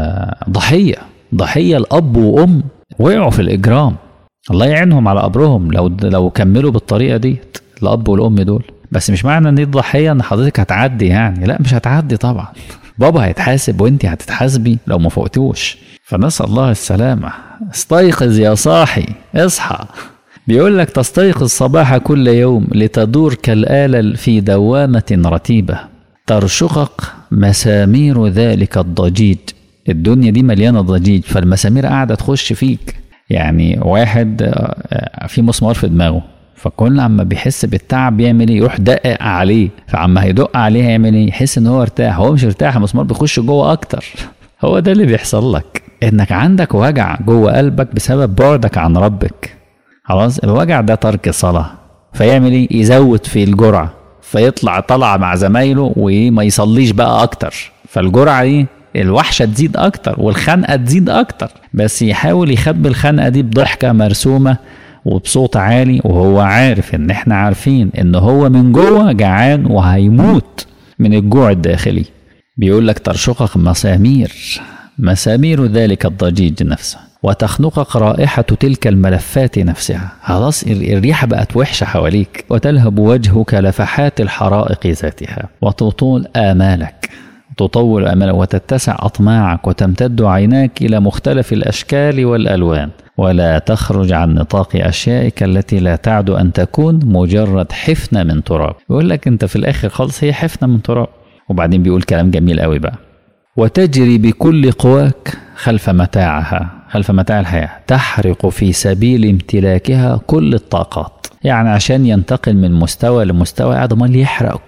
ضحية ضحية الأب وأم وقعوا في الإجرام الله يعينهم على قبرهم لو لو كملوا بالطريقة ديت الأب والأم دول بس مش معنى ان دي ضحية ان حضرتك هتعدي يعني لا مش هتعدي طبعا بابا هيتحاسب وانت هتتحاسبي لو ما فوقتوش فنسأل الله السلامة استيقظ يا صاحي اصحى بيقول لك تستيقظ صباح كل يوم لتدور كالآلة في دوامة رتيبة ترشقق مسامير ذلك الضجيج الدنيا دي مليانة ضجيج فالمسامير قاعدة تخش فيك يعني واحد في مسمار في دماغه فكل عما بيحس بالتعب بيعمل ايه يروح دقق عليه فعما هيدق عليه هيعمل ايه يحس ان هو ارتاح هو مش ارتاح المسمار بيخش جوه اكتر هو ده اللي بيحصل لك انك عندك وجع جوه قلبك بسبب بعدك عن ربك خلاص الوجع ده ترك صلاة فيعمل ايه يزود في الجرعة فيطلع طلع مع زمايله وما يصليش بقى اكتر فالجرعه دي الوحشه تزيد اكتر والخنقه تزيد اكتر بس يحاول يخبي الخنقه دي بضحكه مرسومه وبصوت عالي وهو عارف ان احنا عارفين ان هو من جوه جعان وهيموت من الجوع الداخلي بيقول لك ترشقك مسامير مسامير ذلك الضجيج نفسه وتخنقك رائحة تلك الملفات نفسها خلاص الريحة بقت وحشة حواليك وتلهب وجهك لفحات الحرائق ذاتها وتطول آمالك تطول آمالك وتتسع أطماعك وتمتد عيناك إلى مختلف الأشكال والألوان ولا تخرج عن نطاق أشيائك التي لا تعد أن تكون مجرد حفنة من تراب يقول لك أنت في الآخر خالص هي حفنة من تراب وبعدين بيقول كلام جميل قوي بقى وتجري بكل قواك خلف متاعها خلف متاع الحياة تحرق في سبيل امتلاكها كل الطاقات يعني عشان ينتقل من مستوى لمستوى قاعد امال يحرق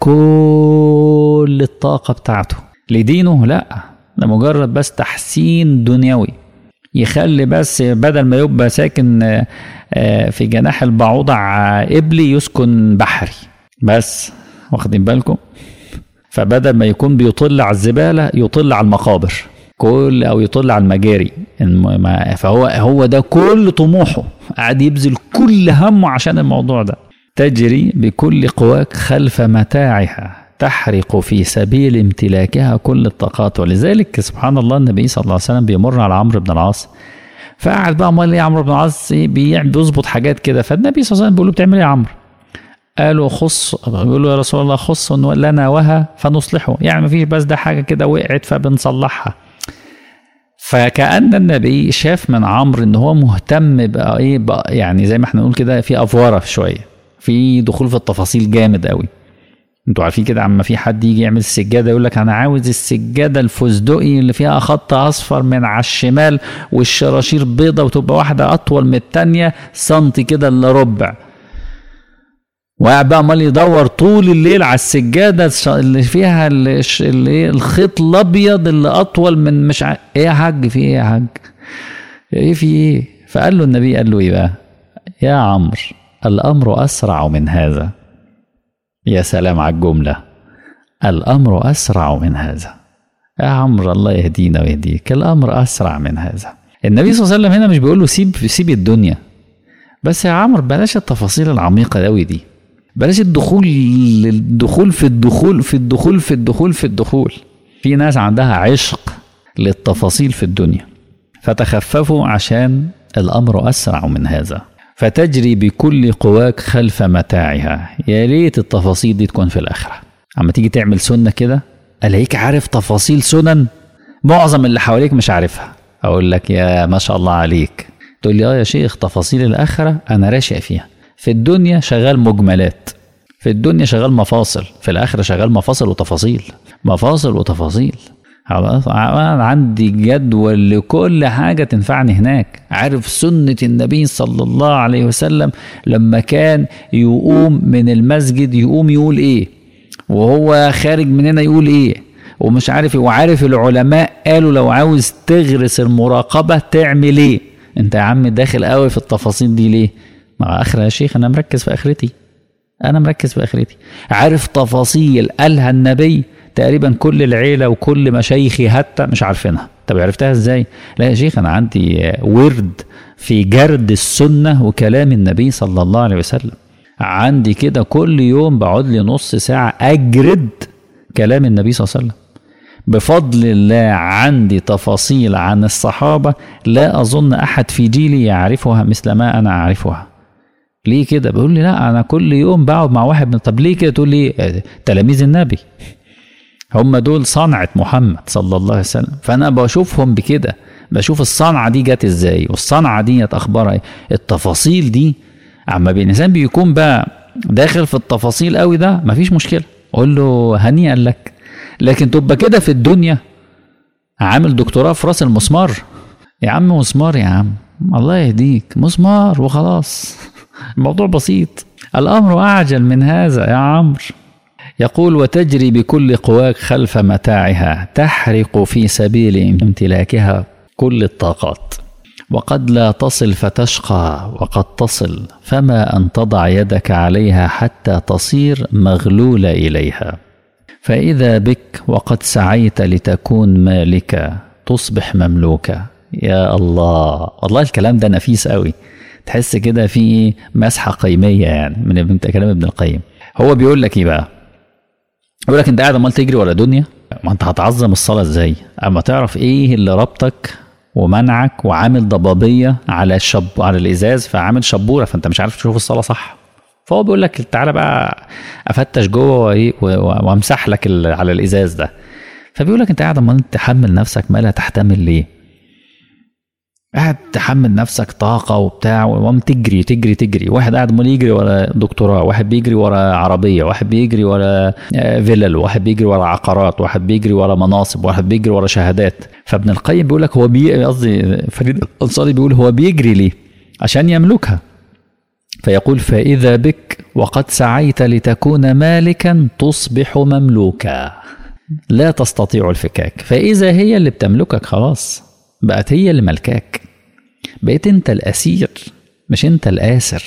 كل الطاقة بتاعته لدينه لا ده مجرد بس تحسين دنيوي يخلي بس بدل ما يبقى ساكن آه، آه، في جناح البعوضة قبلي يسكن بحري بس واخدين بالكم فبدل ما يكون بيطل على الزبالة يطل على المقابر كل او يطل على المجاري الم- ما- فهو هو ده كل طموحه قاعد يبذل كل همه عشان الموضوع ده تجري بكل قواك خلف متاعها تحرق في سبيل امتلاكها كل الطاقات ولذلك سبحان الله النبي صلى الله عليه وسلم بيمر على عمرو بن العاص فقعد بقى امال ايه عمرو بن العاص إيه بيعمل بيظبط حاجات كده فالنبي صلى الله عليه وسلم بيقول له بتعمل ايه يا عمرو؟ قالوا خص بيقول له يا رسول الله خص لنا وها فنصلحه يعني ما فيش بس ده حاجه كده وقعت فبنصلحها فكأن النبي شاف من عمرو ان هو مهتم بقى ايه بقى يعني زي ما احنا نقول كده في افوره شويه في دخول في التفاصيل جامد قوي انتوا عارفين كده عما في حد يجي يعمل السجاده يقول لك انا عاوز السجاده الفستقي اللي فيها خط اصفر من على الشمال والشراشير بيضه وتبقى واحده اطول من الثانيه سنتي كده الا ربع وقاعد بقى عمال يدور طول الليل على السجاده الش- اللي فيها ال- الش- اللي إيه الخيط الابيض اللي اطول من مش ع... ايه يا حاج في ايه يا حاج؟ ايه في ايه؟ فقال له النبي قال له ايه بقى؟ يا عمرو الامر اسرع من هذا يا سلام على الجمله الامر اسرع من هذا يا عمرو الله يهدينا ويهديك الامر اسرع من هذا النبي صلى الله عليه وسلم هنا مش بيقول له سيب سيب الدنيا بس يا عمرو بلاش التفاصيل العميقه قوي دي بلاش الدخول الدخول في الدخول في الدخول في الدخول في الدخول في ناس عندها عشق للتفاصيل في الدنيا فتخففوا عشان الامر اسرع من هذا فتجري بكل قواك خلف متاعها يا ريت التفاصيل دي تكون في الاخره اما تيجي تعمل سنه كده الاقيك عارف تفاصيل سنن معظم اللي حواليك مش عارفها اقول لك يا ما شاء الله عليك تقول لي اه يا شيخ تفاصيل الاخره انا راشق فيها في الدنيا شغال مجملات في الدنيا شغال مفاصل في الاخره شغال مفاصل وتفاصيل مفاصل وتفاصيل خلاص انا عندي جدول لكل حاجه تنفعني هناك عارف سنه النبي صلى الله عليه وسلم لما كان يقوم من المسجد يقوم يقول ايه وهو خارج من هنا يقول ايه ومش عارف إيه. وعارف العلماء قالوا لو عاوز تغرس المراقبه تعمل ايه انت يا عم داخل قوي في التفاصيل دي ليه مع اخره يا شيخ انا مركز في اخرتي انا مركز في اخرتي عارف تفاصيل قالها النبي تقريبا كل العيله وكل مشايخي حتى مش عارفينها طب عرفتها ازاي لا يا شيخ انا عندي ورد في جرد السنه وكلام النبي صلى الله عليه وسلم عندي كده كل يوم بقعد لي نص ساعه اجرد كلام النبي صلى الله عليه وسلم بفضل الله عندي تفاصيل عن الصحابه لا اظن احد في جيلي يعرفها مثل ما انا اعرفها ليه كده بيقول لي لا انا كل يوم بقعد مع واحد من طب ليه كده تقول لي آه، تلاميذ النبي هم دول صنعة محمد صلى الله عليه وسلم فانا بشوفهم بكده بشوف الصنعة دي جت ازاي والصنعة دي اخبارها ايه التفاصيل دي اما الانسان بيكون بقى داخل في التفاصيل قوي ده مفيش مشكلة قول له هنيئا لك لكن تبقى كده في الدنيا عامل دكتوراه في راس المسمار يا عم مسمار يا عم الله يهديك مسمار وخلاص الموضوع بسيط الامر اعجل من هذا يا عمرو يقول وتجري بكل قواك خلف متاعها تحرق في سبيل امتلاكها كل الطاقات وقد لا تصل فتشقى وقد تصل فما ان تضع يدك عليها حتى تصير مغلوله اليها فاذا بك وقد سعيت لتكون مالكا تصبح مملوكا يا الله والله الكلام ده نفيس قوي تحس كده في مسحه قيميه يعني من ابن كلام ابن القيم هو بيقول لك ايه بقى يقول لك انت قاعد عمال تجري ورا دنيا ما انت هتعظم الصلاه ازاي اما تعرف ايه اللي ربطك ومنعك وعامل ضبابيه على الشب على الازاز فعامل شبوره فانت مش عارف تشوف الصلاه صح فهو بيقول لك تعالى بقى افتش جوه وايه و- و- وامسح لك ال- على الازاز ده فبيقول لك انت قاعد عمال تحمل نفسك ما لا تحتمل ليه قاعد تحمل نفسك طاقة وبتاع وقام تجري تجري تجري واحد قاعد مال يجري ورا دكتوراه واحد بيجري ورا عربية واحد بيجري ورا آه، فيلل واحد بيجري ورا عقارات واحد بيجري ورا مناصب واحد بيجري ورا شهادات فابن القيم بيقول لك هو بي قصدي فريد الأنصاري بيقول هو بيجري ليه عشان يملكها فيقول فإذا بك وقد سعيت لتكون مالكا تصبح مملوكا لا تستطيع الفكاك فإذا هي اللي بتملكك خلاص بقت هي اللي ملكاك بقيت انت الاسير مش انت الاسر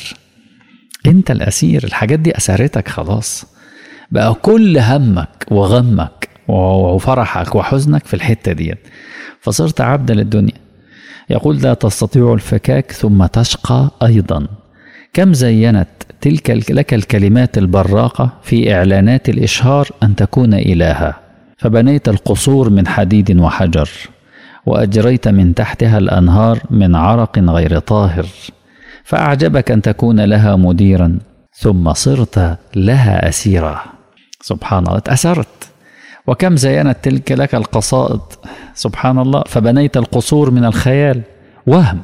انت الاسير الحاجات دي اسرتك خلاص بقى كل همك وغمك وفرحك وحزنك في الحته ديت فصرت عبدا للدنيا يقول لا تستطيع الفكاك ثم تشقى ايضا كم زينت تلك لك الكلمات البراقه في اعلانات الاشهار ان تكون الها فبنيت القصور من حديد وحجر واجريت من تحتها الانهار من عرق غير طاهر فاعجبك ان تكون لها مديرا ثم صرت لها اسيرا سبحان الله اتاثرت وكم زينت تلك لك القصائد سبحان الله فبنيت القصور من الخيال وهم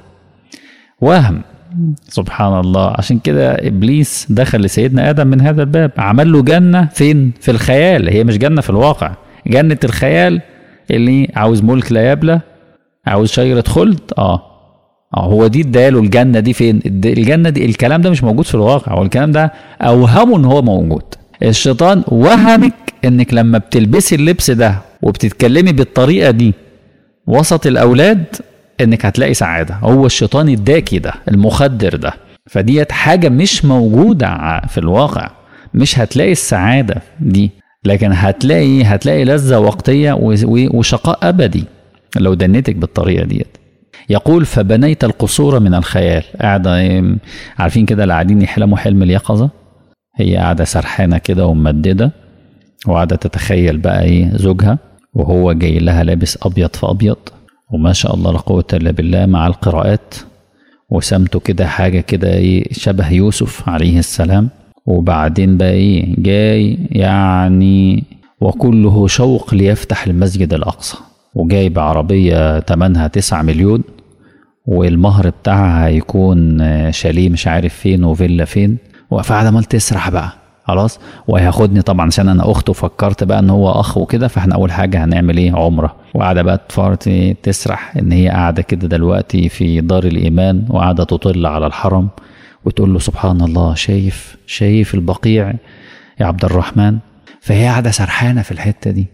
وهم سبحان الله عشان كده ابليس دخل لسيدنا ادم من هذا الباب عمل له جنه فين في الخيال هي مش جنه في الواقع جنه الخيال اللي عاوز ملك لا يبلى عاوز شجرة خلد اه اه هو دي اداله الجنة دي فين الجنة دي الكلام ده مش موجود في الواقع هو الكلام ده اوهمه ان هو موجود الشيطان وهمك انك لما بتلبسي اللبس ده وبتتكلمي بالطريقة دي وسط الاولاد انك هتلاقي سعادة هو الشيطان اداكي ده المخدر ده فديت حاجة مش موجودة في الواقع مش هتلاقي السعادة دي لكن هتلاقي هتلاقي لذة وقتية وشقاء أبدي لو دنيتك بالطريقه ديت يقول فبنيت القصور من الخيال قاعده عارفين كده اللي قاعدين يحلموا حلم اليقظه هي قاعده سرحانه كده وممدده وقاعده تتخيل بقى ايه زوجها وهو جاي لها لابس ابيض في ابيض وما شاء الله لا قوه الا بالله مع القراءات وسمته كده حاجه كده ايه شبه يوسف عليه السلام وبعدين بقى ايه جاي يعني وكله شوق ليفتح المسجد الاقصى وجايب عربية تمنها تسعة مليون والمهر بتاعها هيكون شاليه مش عارف فين وفيلا فين وقاعدة عمال تسرح بقى خلاص وهياخدني طبعا عشان انا اخته فكرت بقى ان هو اخ وكده فاحنا اول حاجه هنعمل ايه عمره وقاعده بقى تفرط تسرح ان هي قاعده كده دلوقتي في دار الايمان وقاعده تطل على الحرم وتقول له سبحان الله شايف شايف البقيع يا عبد الرحمن فهي قاعده سرحانه في الحته دي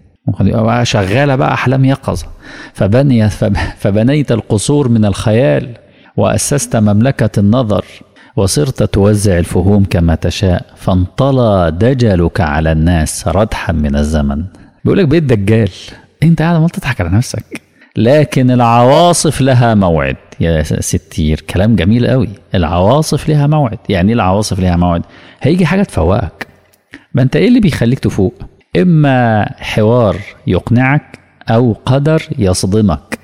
شغاله بقى احلام يقظه فبني فبنيت القصور من الخيال واسست مملكه النظر وصرت توزع الفهوم كما تشاء فانطلى دجلك على الناس ردحا من الزمن بيقول لك بقيت دجال انت قاعد عمال تضحك على نفسك لكن العواصف لها موعد يا ستير كلام جميل قوي العواصف لها موعد يعني ايه العواصف لها موعد هيجي حاجه تفوقك ما انت ايه اللي بيخليك تفوق إما حوار يقنعك أو قدر يصدمك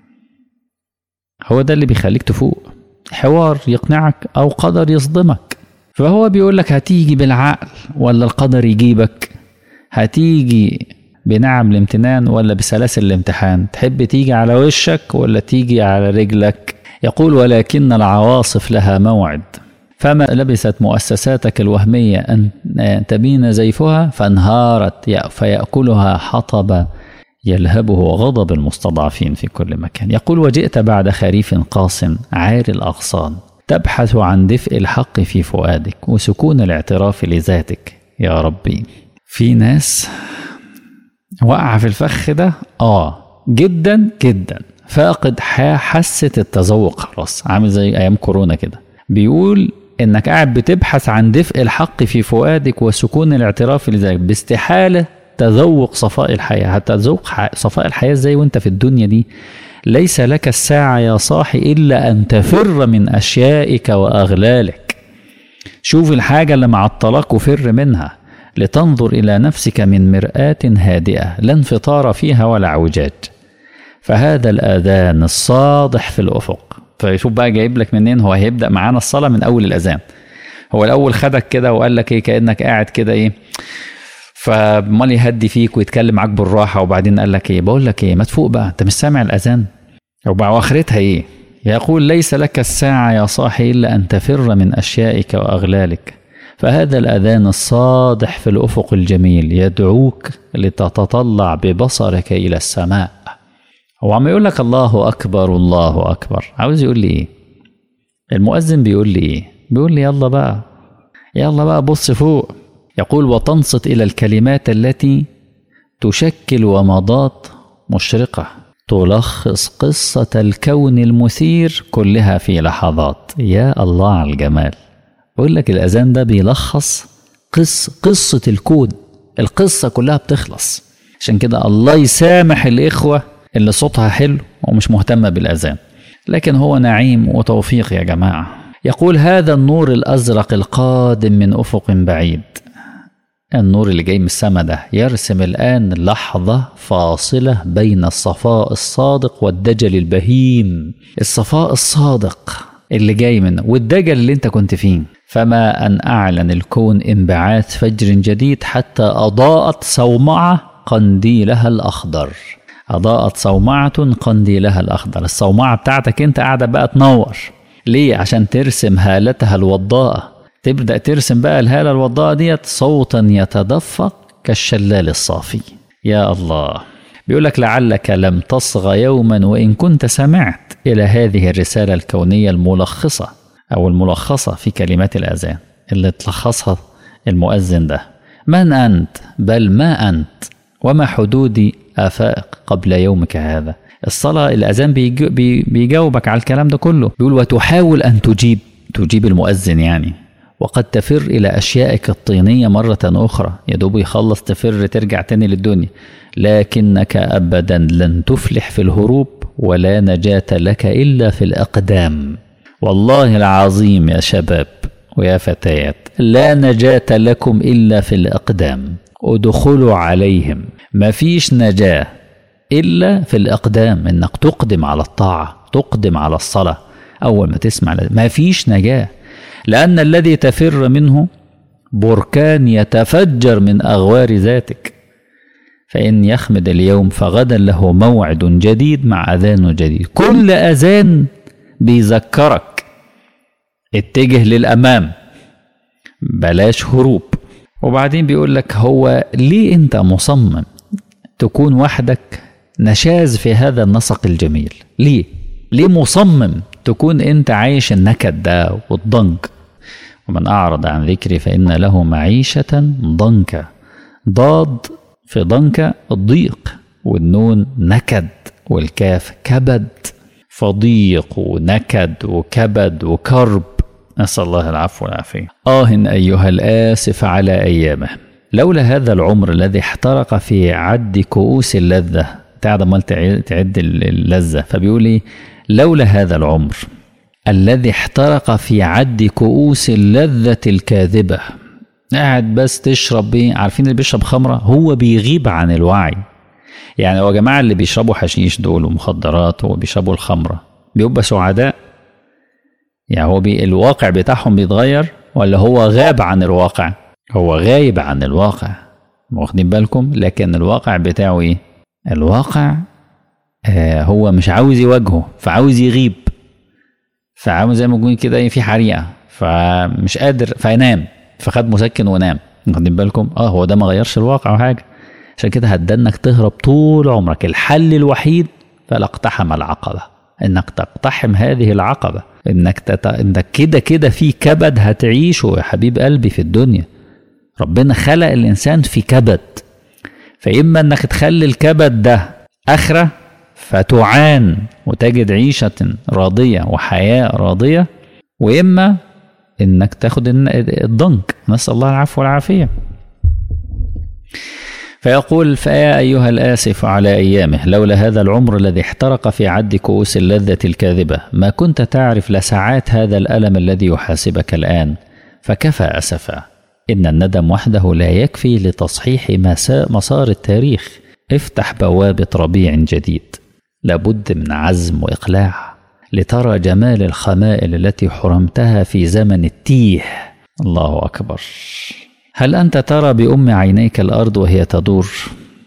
هو ده اللي بيخليك تفوق حوار يقنعك أو قدر يصدمك فهو بيقول لك هتيجي بالعقل ولا القدر يجيبك هتيجي بنعم الامتنان ولا بسلاسل الامتحان تحب تيجي على وشك ولا تيجي على رجلك يقول ولكن العواصف لها موعد فما لبست مؤسساتك الوهمية أن تبين زيفها فانهارت فيأكلها حطب يلهبه غضب المستضعفين في كل مكان يقول وجئت بعد خريف قاص عار الأغصان تبحث عن دفء الحق في فؤادك وسكون الاعتراف لذاتك يا ربي في ناس وقع في الفخ ده اه جدا جدا فاقد حاسة التذوق خلاص عامل زي ايام كورونا كده بيقول انك قاعد بتبحث عن دفء الحق في فؤادك وسكون الاعتراف لذلك باستحاله تذوق صفاء الحياه هتذوق صفاء الحياه ازاي وانت في الدنيا دي ليس لك الساعه يا صاحي الا ان تفر من اشيائك واغلالك شوف الحاجه اللي معطلاك وفر منها لتنظر الى نفسك من مراه هادئه لا انفطار فيها ولا اعوجاج فهذا الاذان الصادح في الافق فيشوف بقى جايب لك منين هو هيبدا معانا الصلاه من اول الاذان هو الاول خدك كده وقال لك ايه كانك قاعد كده ايه فمال يهدي فيك ويتكلم معاك بالراحه وبعدين قال لك ايه بقول لك ايه ما تفوق بقى انت مش سامع الاذان وبقى واخرتها ايه يقول ليس لك الساعة يا صاحي إلا أن تفر من أشيائك وأغلالك فهذا الأذان الصادح في الأفق الجميل يدعوك لتتطلع ببصرك إلى السماء هو عم يقول لك الله أكبر الله أكبر عاوز يقول لي إيه المؤذن بيقول لي إيه بيقول لي يلا بقى يلا بقى بص فوق يقول وتنصت إلى الكلمات التي تشكل ومضات مشرقة تلخص قصة الكون المثير كلها في لحظات يا الله على الجمال بقول لك الأذان ده بيلخص قص قصة الكون القصة كلها بتخلص عشان كده الله يسامح الإخوة اللي صوتها حلو ومش مهتمة بالأذان لكن هو نعيم وتوفيق يا جماعة يقول هذا النور الأزرق القادم من أفق بعيد النور اللي جاي من السماء ده يرسم الآن لحظة فاصلة بين الصفاء الصادق والدجل البهيم الصفاء الصادق اللي جاي منه والدجل اللي انت كنت فيه فما أن أعلن الكون انبعاث فجر جديد حتى أضاءت صومعة قنديلها الأخضر أضاءت صومعة قنديلها الأخضر الصومعة بتاعتك أنت قاعدة بقى تنور ليه عشان ترسم هالتها الوضاءة تبدأ ترسم بقى الهالة الوضاءة ديت صوتا يتدفق كالشلال الصافي يا الله بيقول لك لعلك لم تصغى يوما وإن كنت سمعت إلى هذه الرسالة الكونية الملخصة أو الملخصة في كلمات الأذان اللي تلخصها المؤذن ده من أنت بل ما أنت وما حدود آفاق قبل يومك هذا الصلاة الأذان بيجاوبك على الكلام ده كله بيقول وتحاول أن تجيب تجيب المؤذن يعني وقد تفر إلى أشيائك الطينية مرة أخرى يا دوب يخلص تفر ترجع تاني للدنيا لكنك أبدا لن تفلح في الهروب ولا نجاة لك إلا في الأقدام والله العظيم يا شباب ويا فتيات لا نجاة لكم إلا في الأقدام ادخلوا عليهم ما فيش نجاة إلا في الأقدام إنك تقدم على الطاعة تقدم على الصلاة أول ما تسمع ما فيش نجاة لأن الذي تفر منه بركان يتفجر من أغوار ذاتك فإن يخمد اليوم فغدا له موعد جديد مع أذان جديد كل أذان بيذكرك اتجه للأمام بلاش هروب وبعدين بيقول لك هو ليه أنت مصمم تكون وحدك نشاز في هذا النسق الجميل ليه ليه مصمم تكون انت عايش النكد ده والضنك ومن أعرض عن ذكري فإن له معيشة ضنكا ضاد في ضنكا الضيق والنون نكد والكاف كبد فضيق ونكد وكبد وكرب نسأل الله العفو والعافية آه أيها الآسف على أيامه لولا هذا العمر الذي احترق في عد كؤوس اللذة تعد مال تعد اللذة فبيقول لي لولا هذا العمر الذي احترق في عد كؤوس اللذة الكاذبة قاعد بس تشرب بيه عارفين اللي بيشرب خمرة هو بيغيب عن الوعي يعني هو جماعة اللي بيشربوا حشيش دول ومخدرات وبيشربوا الخمرة بيبقى سعداء يعني هو بي الواقع بتاعهم بيتغير ولا هو غاب عن الواقع هو غايب عن الواقع واخدين بالكم لكن الواقع بتاعه ايه الواقع آه هو مش عاوز يواجهه فعاوز يغيب فعاوز زي ما يكون كده في حريقه فمش قادر فينام فخد مسكن ونام واخدين بالكم اه هو ده ما غيرش الواقع او حاجه عشان كده هتدنك تهرب طول عمرك الحل الوحيد فلا اقتحم العقبه انك تقتحم هذه العقبه انك تت... انك كده كده في كبد هتعيشه يا حبيب قلبي في الدنيا ربنا خلق الانسان في كبد فاما انك تخلي الكبد ده اخره فتعان وتجد عيشه راضيه وحياه راضيه واما انك تاخد الضنك نسال الله العفو والعافيه فيقول فيا أيها الآسف على أيامه لولا هذا العمر الذي احترق في عد كؤوس اللذة الكاذبة ما كنت تعرف لساعات هذا الألم الذي يحاسبك الآن فكفى أسفا إن الندم وحده لا يكفي لتصحيح مسار التاريخ افتح بوابة ربيع جديد لابد من عزم وإقلاع لترى جمال الخمائل التي حرمتها في زمن التيه الله أكبر هل أنت ترى بأم عينيك الأرض وهي تدور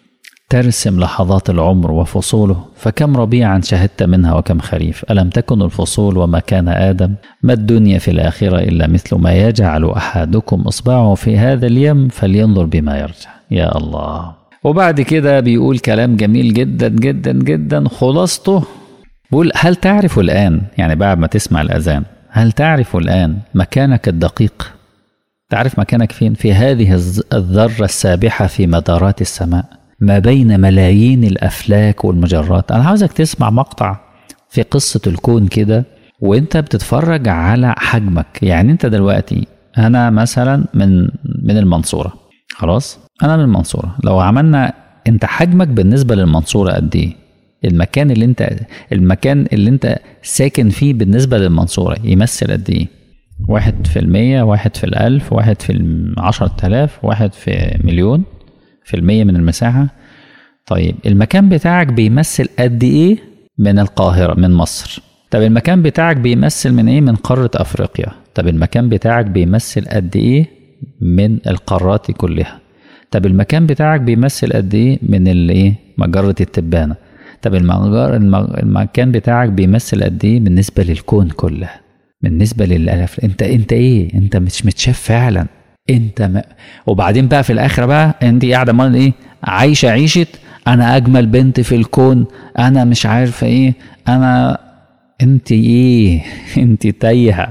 ترسم لحظات العمر وفصوله فكم ربيعا شهدت منها وكم خريف ألم تكن الفصول وما كان آدم ما الدنيا في الآخرة إلا مثل ما يجعل أحدكم إصبعه في هذا اليم فلينظر بما يرجع يا الله وبعد كده بيقول كلام جميل جدا جدا جدا خلاصته بيقول هل تعرف الآن يعني بعد ما تسمع الأذان هل تعرف الآن مكانك الدقيق تعرف مكانك فين في هذه الذرة السابحة في مدارات السماء ما بين ملايين الافلاك والمجرات انا عاوزك تسمع مقطع في قصه الكون كده وانت بتتفرج على حجمك يعني انت دلوقتي انا مثلا من من المنصوره خلاص انا من المنصوره لو عملنا انت حجمك بالنسبه للمنصوره قد ايه المكان اللي انت المكان اللي انت ساكن فيه بالنسبه للمنصوره يمثل قد ايه واحد في المية واحد في الألف واحد في عشرة آلاف واحد في مليون في المية من المساحة طيب المكان بتاعك بيمثل قد إيه من القاهرة من مصر طب المكان بتاعك بيمثل من إيه من قارة أفريقيا طب المكان بتاعك بيمثل قد إيه من القارات كلها طب المكان بتاعك بيمثل قد إيه من الإيه مجرة التبانة طب المجر المكان بتاعك بيمثل قد إيه بالنسبة للكون كله بالنسبة للألف أنت أنت إيه أنت مش متشاف فعلا انت ما وبعدين بقى في الاخره بقى انت قاعده امال ايه عايشه عيشه انا اجمل بنت في الكون انا مش عارفه ايه انا انت ايه انت تايهه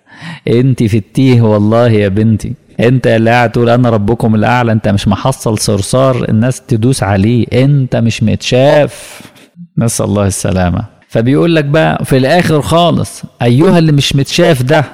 انت في التيه والله يا بنتي انت اللي قاعد تقول انا ربكم الاعلى انت مش محصل صرصار الناس تدوس عليه انت مش متشاف نسال الله السلامه فبيقول لك بقى في الاخر خالص ايها اللي مش متشاف ده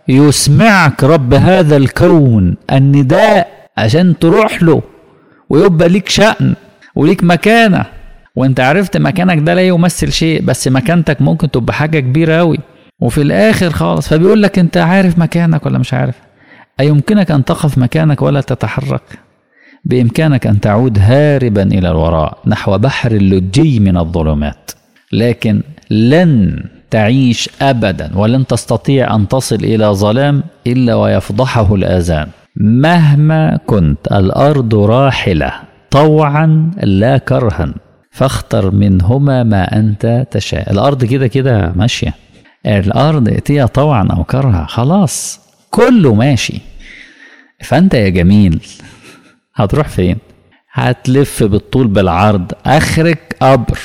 يسمعك رب هذا الكون النداء عشان تروح له ويبقى ليك شأن وليك مكانة وانت عرفت مكانك ده لا يمثل شيء بس مكانتك ممكن تبقى حاجة كبيرة أوي وفي الآخر خالص فبيقول لك انت عارف مكانك ولا مش عارف أيمكنك أن تقف مكانك ولا تتحرك بإمكانك أن تعود هاربا إلى الوراء نحو بحر اللجي من الظلمات لكن لن تعيش ابدا ولن تستطيع ان تصل الى ظلام الا ويفضحه الاذان مهما كنت الارض راحله طوعا لا كرها فاختر منهما ما انت تشاء الارض كده كده ماشيه الارض اتيها طوعا او كرها خلاص كله ماشي فانت يا جميل هتروح فين هتلف بالطول بالعرض اخرك قبر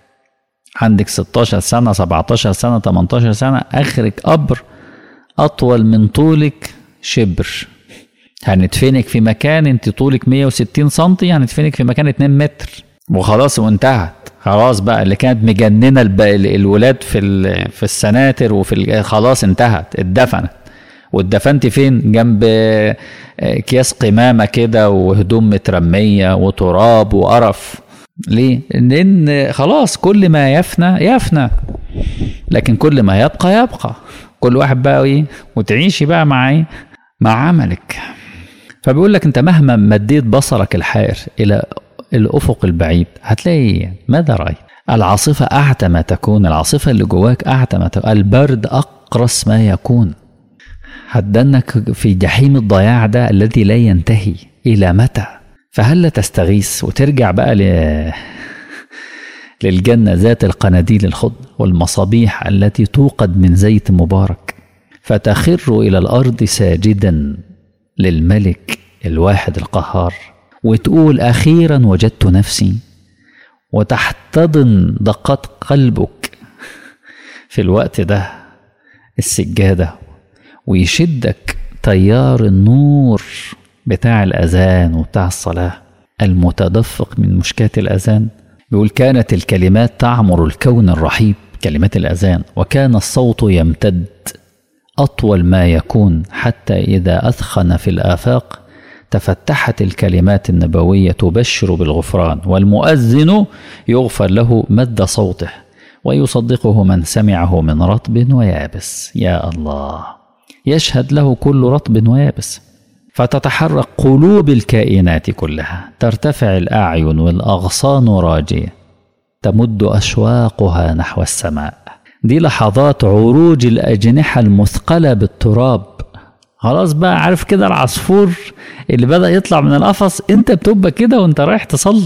عندك 16 سنة 17 سنة 18 سنة آخرك قبر أطول من طولك شبر هندفنك في مكان انت طولك 160 سم هندفنك في مكان 2 متر وخلاص وانتهت خلاص بقى اللي كانت مجننه الولاد في في السناتر وفي خلاص انتهت اتدفنت واتدفنتي فين جنب اكياس قمامه كده وهدوم مترميه وتراب وقرف ليه؟ لأن خلاص كل ما يفنى يفنى لكن كل ما يبقى يبقى كل واحد بقى ايه وتعيشي بقى مع ايه مع عملك فبيقول لك انت مهما مديت بصرك الحائر الى الافق البعيد هتلاقي ماذا رايت العاصفة أعتى ما تكون العاصفة اللي جواك أعتى ما تكون البرد أقرص ما يكون هتدنك في جحيم الضياع ده الذي لا ينتهي إلى متى فهل تستغيث وترجع بقى ل... للجنة ذات القناديل الخضر والمصابيح التي توقد من زيت مبارك فتخر إلى الأرض ساجدا للملك الواحد القهار وتقول أخيرا وجدت نفسي وتحتضن دقات قلبك في الوقت ده السجادة ويشدك تيار النور بتاع الأذان وبتاع الصلاة المتدفق من مشكات الأذان بيقول كانت الكلمات تعمر الكون الرحيب كلمات الأذان وكان الصوت يمتد أطول ما يكون حتى إذا أثخن في الآفاق تفتحت الكلمات النبوية تبشر بالغفران والمؤذن يغفر له مد صوته ويصدقه من سمعه من رطب ويابس يا الله يشهد له كل رطب ويابس فتتحرك قلوب الكائنات كلها ترتفع الاعين والاغصان راجيه تمد اشواقها نحو السماء دي لحظات عروج الاجنحه المثقله بالتراب خلاص بقى عارف كده العصفور اللي بدا يطلع من القفص انت بتبقى كده وانت رايح تصلي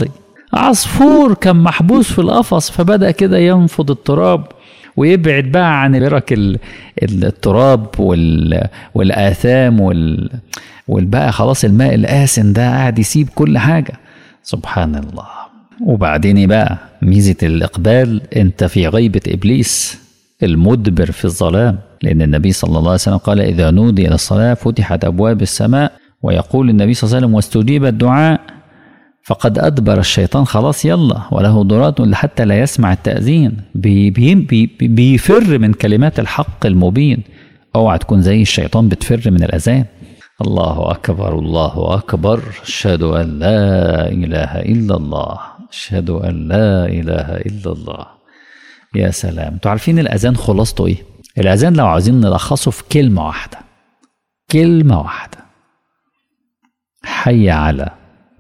عصفور كان محبوس في القفص فبدأ كده ينفض التراب ويبعد بقى عن برك ال- ال- التراب وال- والآثام وال والبقى خلاص الماء الآسن ده قاعد يسيب كل حاجة سبحان الله وبعدين بقى ميزة الإقبال أنت في غيبة إبليس المدبر في الظلام لأن النبي صلى الله عليه وسلم قال إذا نودي إلى الصلاة فتحت أبواب السماء ويقول النبي صلى الله عليه وسلم واستجيب الدعاء فقد أدبر الشيطان خلاص يلا وله ضرات حتى لا يسمع التأذين بي بي بي بيفر من كلمات الحق المبين اوعى تكون زي الشيطان بتفر من الأذان الله أكبر الله أكبر أشهد أن لا إله إلا الله أشهد أن لا إله إلا الله يا سلام انتوا عارفين الأذان خلاصته إيه الأذان لو عايزين نلخصه في كلمة واحدة كلمة واحدة حي على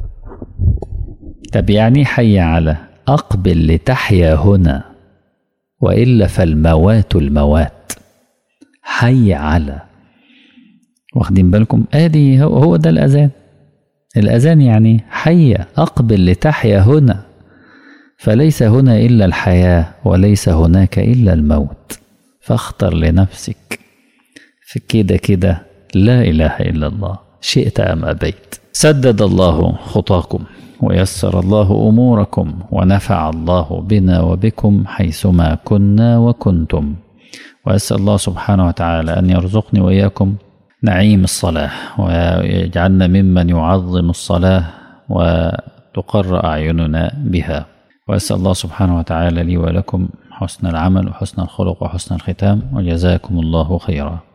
طب يعني حي على أقبل لتحيا هنا وإلا فالموات الموات حي على واخدين بالكم ادي هو هو ده الاذان الاذان يعني حي اقبل لتحيا هنا فليس هنا الا الحياه وليس هناك الا الموت فاختر لنفسك في كده كده لا اله الا الله شئت ام ابيت سدد الله خطاكم ويسر الله اموركم ونفع الله بنا وبكم حيثما كنا وكنتم واسال الله سبحانه وتعالى ان يرزقني واياكم نعيم الصلاة ويجعلنا ممن يعظم الصلاة وتقر أعيننا بها وأسأل الله سبحانه وتعالى لي ولكم حسن العمل وحسن الخلق وحسن الختام وجزاكم الله خيرا